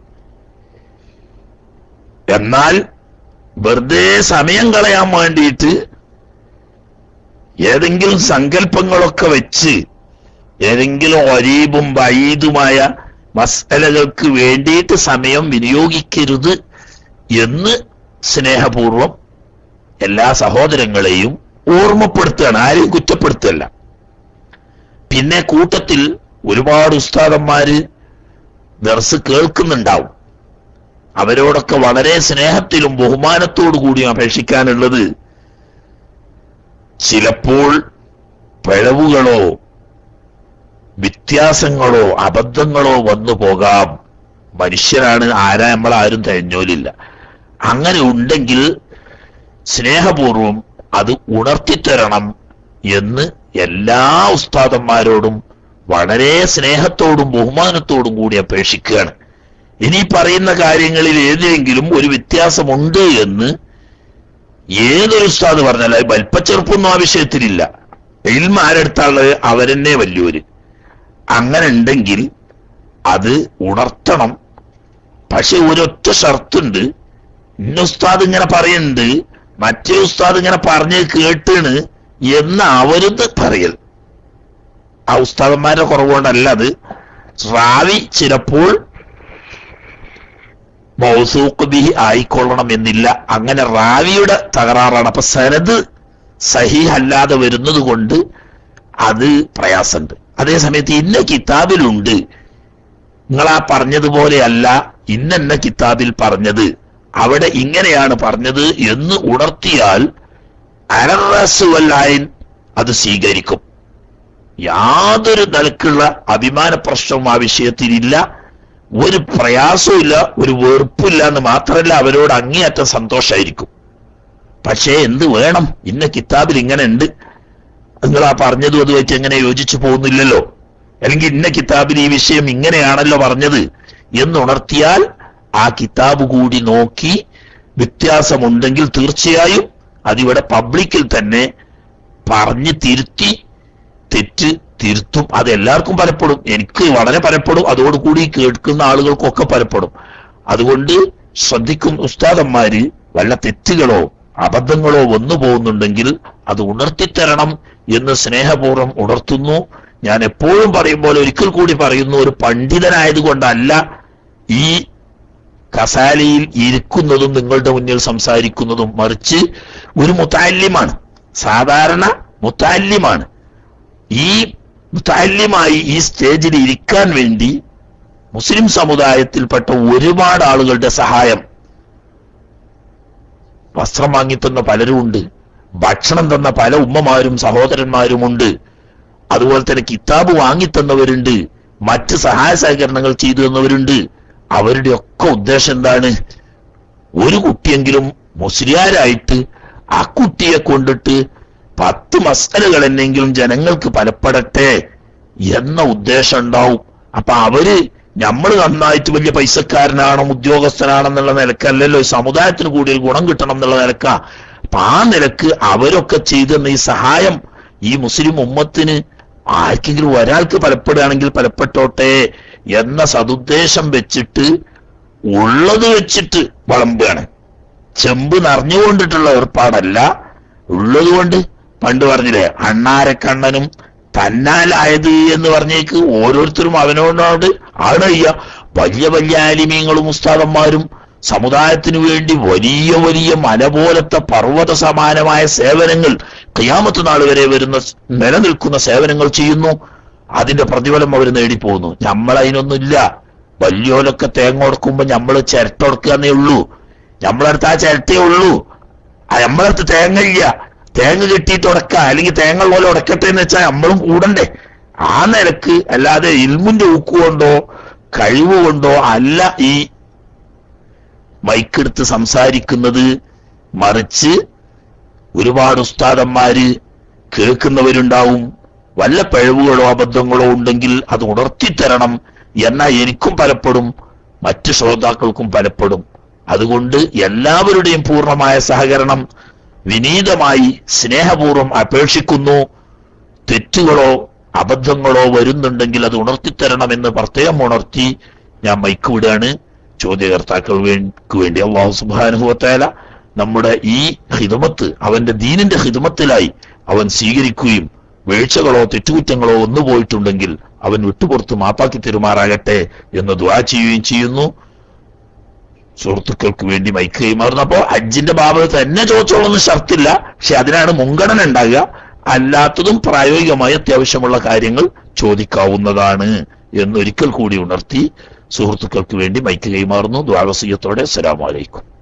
എന്നാൽ വെറുതെ സമയം കളയാൻ വേണ്ടിയിട്ട് ഏതെങ്കിലും സങ്കല്പങ്ങളൊക്കെ വെച്ച് ഏതെങ്കിലും ഒരീബും വൈദുമായ മസലകൾക്ക് വേണ്ടിയിട്ട് സമയം വിനിയോഗിക്കരുത് എന്ന് സ്നേഹപൂർവം എല്ലാ സഹോദരങ്ങളെയും ഓർമ്മപ്പെടുത്തുകയാണ് ആരെയും കുറ്റപ്പെടുത്തുകയല്ല പിന്നെ കൂട്ടത്തിൽ ഒരുപാട് ഉസ്താദന്മാര് ദർസ് കേൾക്കുന്നുണ്ടാവും അവരോടൊക്കെ വളരെ സ്നേഹത്തിലും ബഹുമാനത്തോടു കൂടിയും അപേക്ഷിക്കാനുള്ളത് ചിലപ്പോൾ പിഴവുകളോ വ്യത്യാസങ്ങളോ അബദ്ധങ്ങളോ വന്നു പോകാം മനുഷ്യരാണ് ആരാ നമ്മളാരും തിരഞ്ഞോലില്ല അങ്ങനെ ഉണ്ടെങ്കിൽ സ്നേഹപൂർവം അത് ഉണർത്തിത്തരണം എന്ന് എല്ലാ ഉസ്താദന്മാരോടും വളരെ സ്നേഹത്തോടും ബഹുമാനത്തോടും കൂടി അപേക്ഷിക്കുകയാണ് ഇനി പറയുന്ന കാര്യങ്ങളിൽ ഏതെങ്കിലും ഒരു വ്യത്യാസമുണ്ട് എന്ന് ഏതൊരു ഉസ്താദ് പറഞ്ഞാൽ അത് വലിപ്പച്ചെറുപ്പൊന്നും ആ വിഷയത്തിലില്ല ഇൽമ ആരെടുത്താള് അവരെന്നെ വലിയൊരു അങ്ങനെ ഉണ്ടെങ്കിൽ അത് ഉണർത്തണം പക്ഷെ ഒരൊറ്റ ഷർത്തുണ്ട് ഇന്ന ഉസ്താദ് ഇങ്ങനെ പറയുന്നുണ്ട് മറ്റേ ഉസ്താദ് ഇങ്ങനെ പറഞ്ഞ് കേട്ടാണ് എന്ന് അവരുന്ന് പറയൽ ആ ഉസ്താദന്മാരുടെ കുറവുകൊണ്ടല്ല അത് റാവി ചിലപ്പോൾ മൗസൂഖ് ബിഹി ആയിക്കൊള്ളണം എന്നില്ല അങ്ങനെ റാവിയുടെ തകരാറാണ് അപ്പൊ സനത് സഹീഹ് അല്ലാതെ വരുന്നത് കൊണ്ട് അത് പ്രയാസമുണ്ട് അതേസമയത്ത് ഇന്ന കിതാബിലുണ്ട് നിങ്ങൾ ആ പറഞ്ഞതുപോലെയല്ല ഇന്നെന്ന കിതാബിൽ പറഞ്ഞത് അവിടെ ഇങ്ങനെയാണ് പറഞ്ഞത് എന്ന് ഉണർത്തിയാൽ അലറസുവല്ലായൻ അത് സ്വീകരിക്കും യാതൊരു നിലക്കുള്ള അഭിമാന പ്രശ്നവും ആ വിഷയത്തിലില്ല ഒരു പ്രയാസവും ഒരു വെറുപ്പില്ല എന്ന് മാത്രമല്ല അവരോട് അങ്ങേയറ്റം സന്തോഷമായിരിക്കും പക്ഷേ എന്ത് വേണം ഇന്ന കിതാബിൽ ഇങ്ങനെ ഉണ്ട് നിങ്ങൾ ആ പറഞ്ഞതും അത് വെച്ച് എങ്ങനെ യോജിച്ചു പോകുന്നില്ലല്ലോ അല്ലെങ്കിൽ ഇന്ന കിതാബിൽ ഈ വിഷയം ഇങ്ങനെയാണല്ലോ പറഞ്ഞത് എന്നുണർത്തിയാൽ ആ കിതാബ് കൂടി നോക്കി വ്യത്യാസമുണ്ടെങ്കിൽ തീർച്ചയായും അതിവിടെ പബ്ലിക്കിൽ തന്നെ പറഞ്ഞ് തിരുത്തി തെറ്റ് തിരുത്തും അത് എല്ലാവർക്കും പലപ്പെടും എനിക്ക് വളരെ പലപ്പെടും അതോടുകൂടി കേൾക്കുന്ന ആളുകൾക്കൊക്കെ പലപ്പെടും അതുകൊണ്ട് ശ്രദ്ധിക്കും ഉസ്താദന്മാര് വല്ല തെറ്റുകളോ അബദ്ധങ്ങളോ വന്നു പോകുന്നുണ്ടെങ്കിൽ അത് ഉണർത്തിത്തരണം എന്ന് സ്നേഹപൂർവ്വം ഉണർത്തുന്നു ഞാൻ എപ്പോഴും പറയും പോലെ ഒരിക്കൽ കൂടി പറയുന്നു ഒരു പണ്ഡിതനായതുകൊണ്ടല്ല ഈ കസാലയിൽ ഇരിക്കുന്നതും നിങ്ങളുടെ മുന്നിൽ സംസാരിക്കുന്നതും മറിച്ച് ഒരു മുത്താല്യമാണ് സാധാരണ മുത്താല്യമാണ് ഈ മുത്താല്യമായി ഈ സ്റ്റേജിൽ ഇരിക്കാൻ വേണ്ടി മുസ്ലിം സമുദായത്തിൽപ്പെട്ട ഒരുപാട് ആളുകളുടെ സഹായം വസ്ത്രം വാങ്ങിത്തന്ന പലരും ഉണ്ട് ഭക്ഷണം തന്ന പല ഉമ്മമാരും സഹോദരന്മാരുമുണ്ട് അതുപോലെ തന്നെ കിതാബ് വാങ്ങിത്തന്നവരുണ്ട് മറ്റ് സഹായ സഹകരണങ്ങൾ ചെയ്തു തന്നവരുണ്ട് അവരുടെ ഒക്കെ ഉദ്ദേശം എന്താണ് ഒരു കുട്ടിയെങ്കിലും മുസ്ലിയാരായിട്ട് ആ കുട്ടിയെ കൊണ്ടിട്ട് പത്ത് മസലകൾ എന്നെങ്കിലും ജനങ്ങൾക്ക് ഫലപ്പെടട്ടെ എന്ന ഉദ്ദേശം ഉണ്ടാവും അപ്പൊ അവര് നമ്മൾ നന്നായിട്ട് വലിയ പൈസക്കാരനാണോ ഉദ്യോഗസ്ഥനാണെന്നുള്ള നിലക്കല്ലല്ലോ ഈ സമുദായത്തിന് കൂടി ഒരു ഗുണം കിട്ടണം എന്നുള്ള നിലക്ക അപ്പൊ ആ നിലക്ക് അവരൊക്കെ ചെയ്തെന്ന ഈ സഹായം ഈ മുസ്ലിം ഉമ്മത്തിന് ആർക്കെങ്കിലും ഒരാൾക്ക് ഫലപ്പെടുകയാണെങ്കിൽ ഫലപ്പെട്ടോട്ടെ എന്ന സതുദ്ദേശം വെച്ചിട്ട് ഉള്ളത് വെച്ചിട്ട് വിളമ്പുകയാണ് ചെമ്പ് നിറഞ്ഞുകൊണ്ടിട്ടുള്ള ഏർപ്പാടല്ല ഉള്ളത് കൊണ്ട് പണ്ട് പറഞ്ഞില്ലേ അണ്ണാരക്കണ്ണനും തന്നാലായത് എന്ന് പറഞ്ഞേക്ക് ഓരോരുത്തരും അവനോടോട് ആണ് ചെയ്യുക വലിയ വലിയ ആലിമീങ്ങളും ഉസ്താദന്മാരും സമുദായത്തിനു വേണ്ടി വലിയ വലിയ മല പോലത്തെ പർവ്വത സമാനമായ സേവനങ്ങൾ ഖിയാമത്ത് നാൾ വരെ വരുന്ന നിലനിൽക്കുന്ന സേവനങ്ങൾ ചെയ്യുന്നു അതിന്റെ പ്രതിഫലം അവർ നേടിപ്പോകുന്നു നമ്മൾ അതിനൊന്നുമില്ല വലിയോലൊക്കെ തേങ്ങ കൊടുക്കുമ്പോ നമ്മൾ ചിരട്ട കൊടുക്കുകന്നേ ഉള്ളൂ നമ്മളടുത്ത് ആ ചിരട്ടേ ഉള്ളൂ ആ നമ്മളടുത്ത് തേങ്ങ ഇല്ല തേങ്ങ കിട്ടിയിട്ട് ഉടക്ക അല്ലെങ്കിൽ തേങ്ങ പോലെ ഉടക്കട്ടെ എന്ന് വെച്ചാൽ നമ്മളും കൂടണ്ടേ ആ നിലക്ക് അല്ലാതെ ഇൽമുന്റെ ഊക്കുകൊണ്ടോ കഴിവ് കൊണ്ടോ അല്ല ഈ മൈക്കെടുത്ത് സംസാരിക്കുന്നത് മറിച്ച് ഒരുപാട് ഉസ്താദന്മാര് കേൾക്കുന്നവരുണ്ടാവും വല്ല പിഴവുകളോ അബദ്ധങ്ങളോ ഉണ്ടെങ്കിൽ അത് ഉണർത്തിത്തരണം എന്നാൽ എനിക്കും പലപ്പെടും മറ്റു ശ്രോതാക്കൾക്കും പലപ്പെടും അതുകൊണ്ട് എല്ലാവരുടെയും പൂർണ്ണമായ സഹകരണം വിനീതമായി സ്നേഹപൂർവ്വം അപേക്ഷിക്കുന്നു തെറ്റുകളോ അബദ്ധങ്ങളോ വരുന്നുണ്ടെങ്കിൽ അത് ഉണർത്തിത്തരണമെന്ന് പ്രത്യേകം ഉണർത്തി ഞാൻ മൈക്ക് വിടുകയാണ് ചോദ്യകർത്താക്കൾ വേണ്ടി വേണ്ടി അള്ളാഹു സുബാനുഭവത്തേല നമ്മുടെ ഈ ഹിദമത്ത് അവന്റെ ദീനിന്റെ ഹിദമത്തിലായി അവൻ സ്വീകരിക്കുകയും വീഴ്ചകളോ തെറ്റുകുറ്റങ്ങളോ ഒന്നു പോയിട്ടുണ്ടെങ്കിൽ അവൻ വിട്ടുപുറത്ത് മാപ്പാക്കി തെരുമാറാകട്ടെ എന്ന് ദ്വാ ചെയ്യുകയും ചെയ്യുന്നു സുഹൃത്തുക്കൾക്ക് വേണ്ടി മൈക്ക് കൈമാറുന്നു അപ്പോ ഹജ്ജിന്റെ ബാബത്ത് തന്നെ ചോദിച്ചോളൊന്നും ഷർത്തില്ല പക്ഷെ അതിനാണ് മുൻഗണന ഉണ്ടാകുക അല്ലാത്തതും പ്രായോഗികമായി അത്യാവശ്യമുള്ള കാര്യങ്ങൾ ചോദിക്കാവുന്നതാണ് എന്നൊരിക്കൽ കൂടി ഉണർത്തി സുഹൃത്തുക്കൾക്ക് വേണ്ടി മൈക്ക് കൈമാറുന്നു ദ്വാവസീയത്തോടെ അസ്സലാമു അലൈക്കും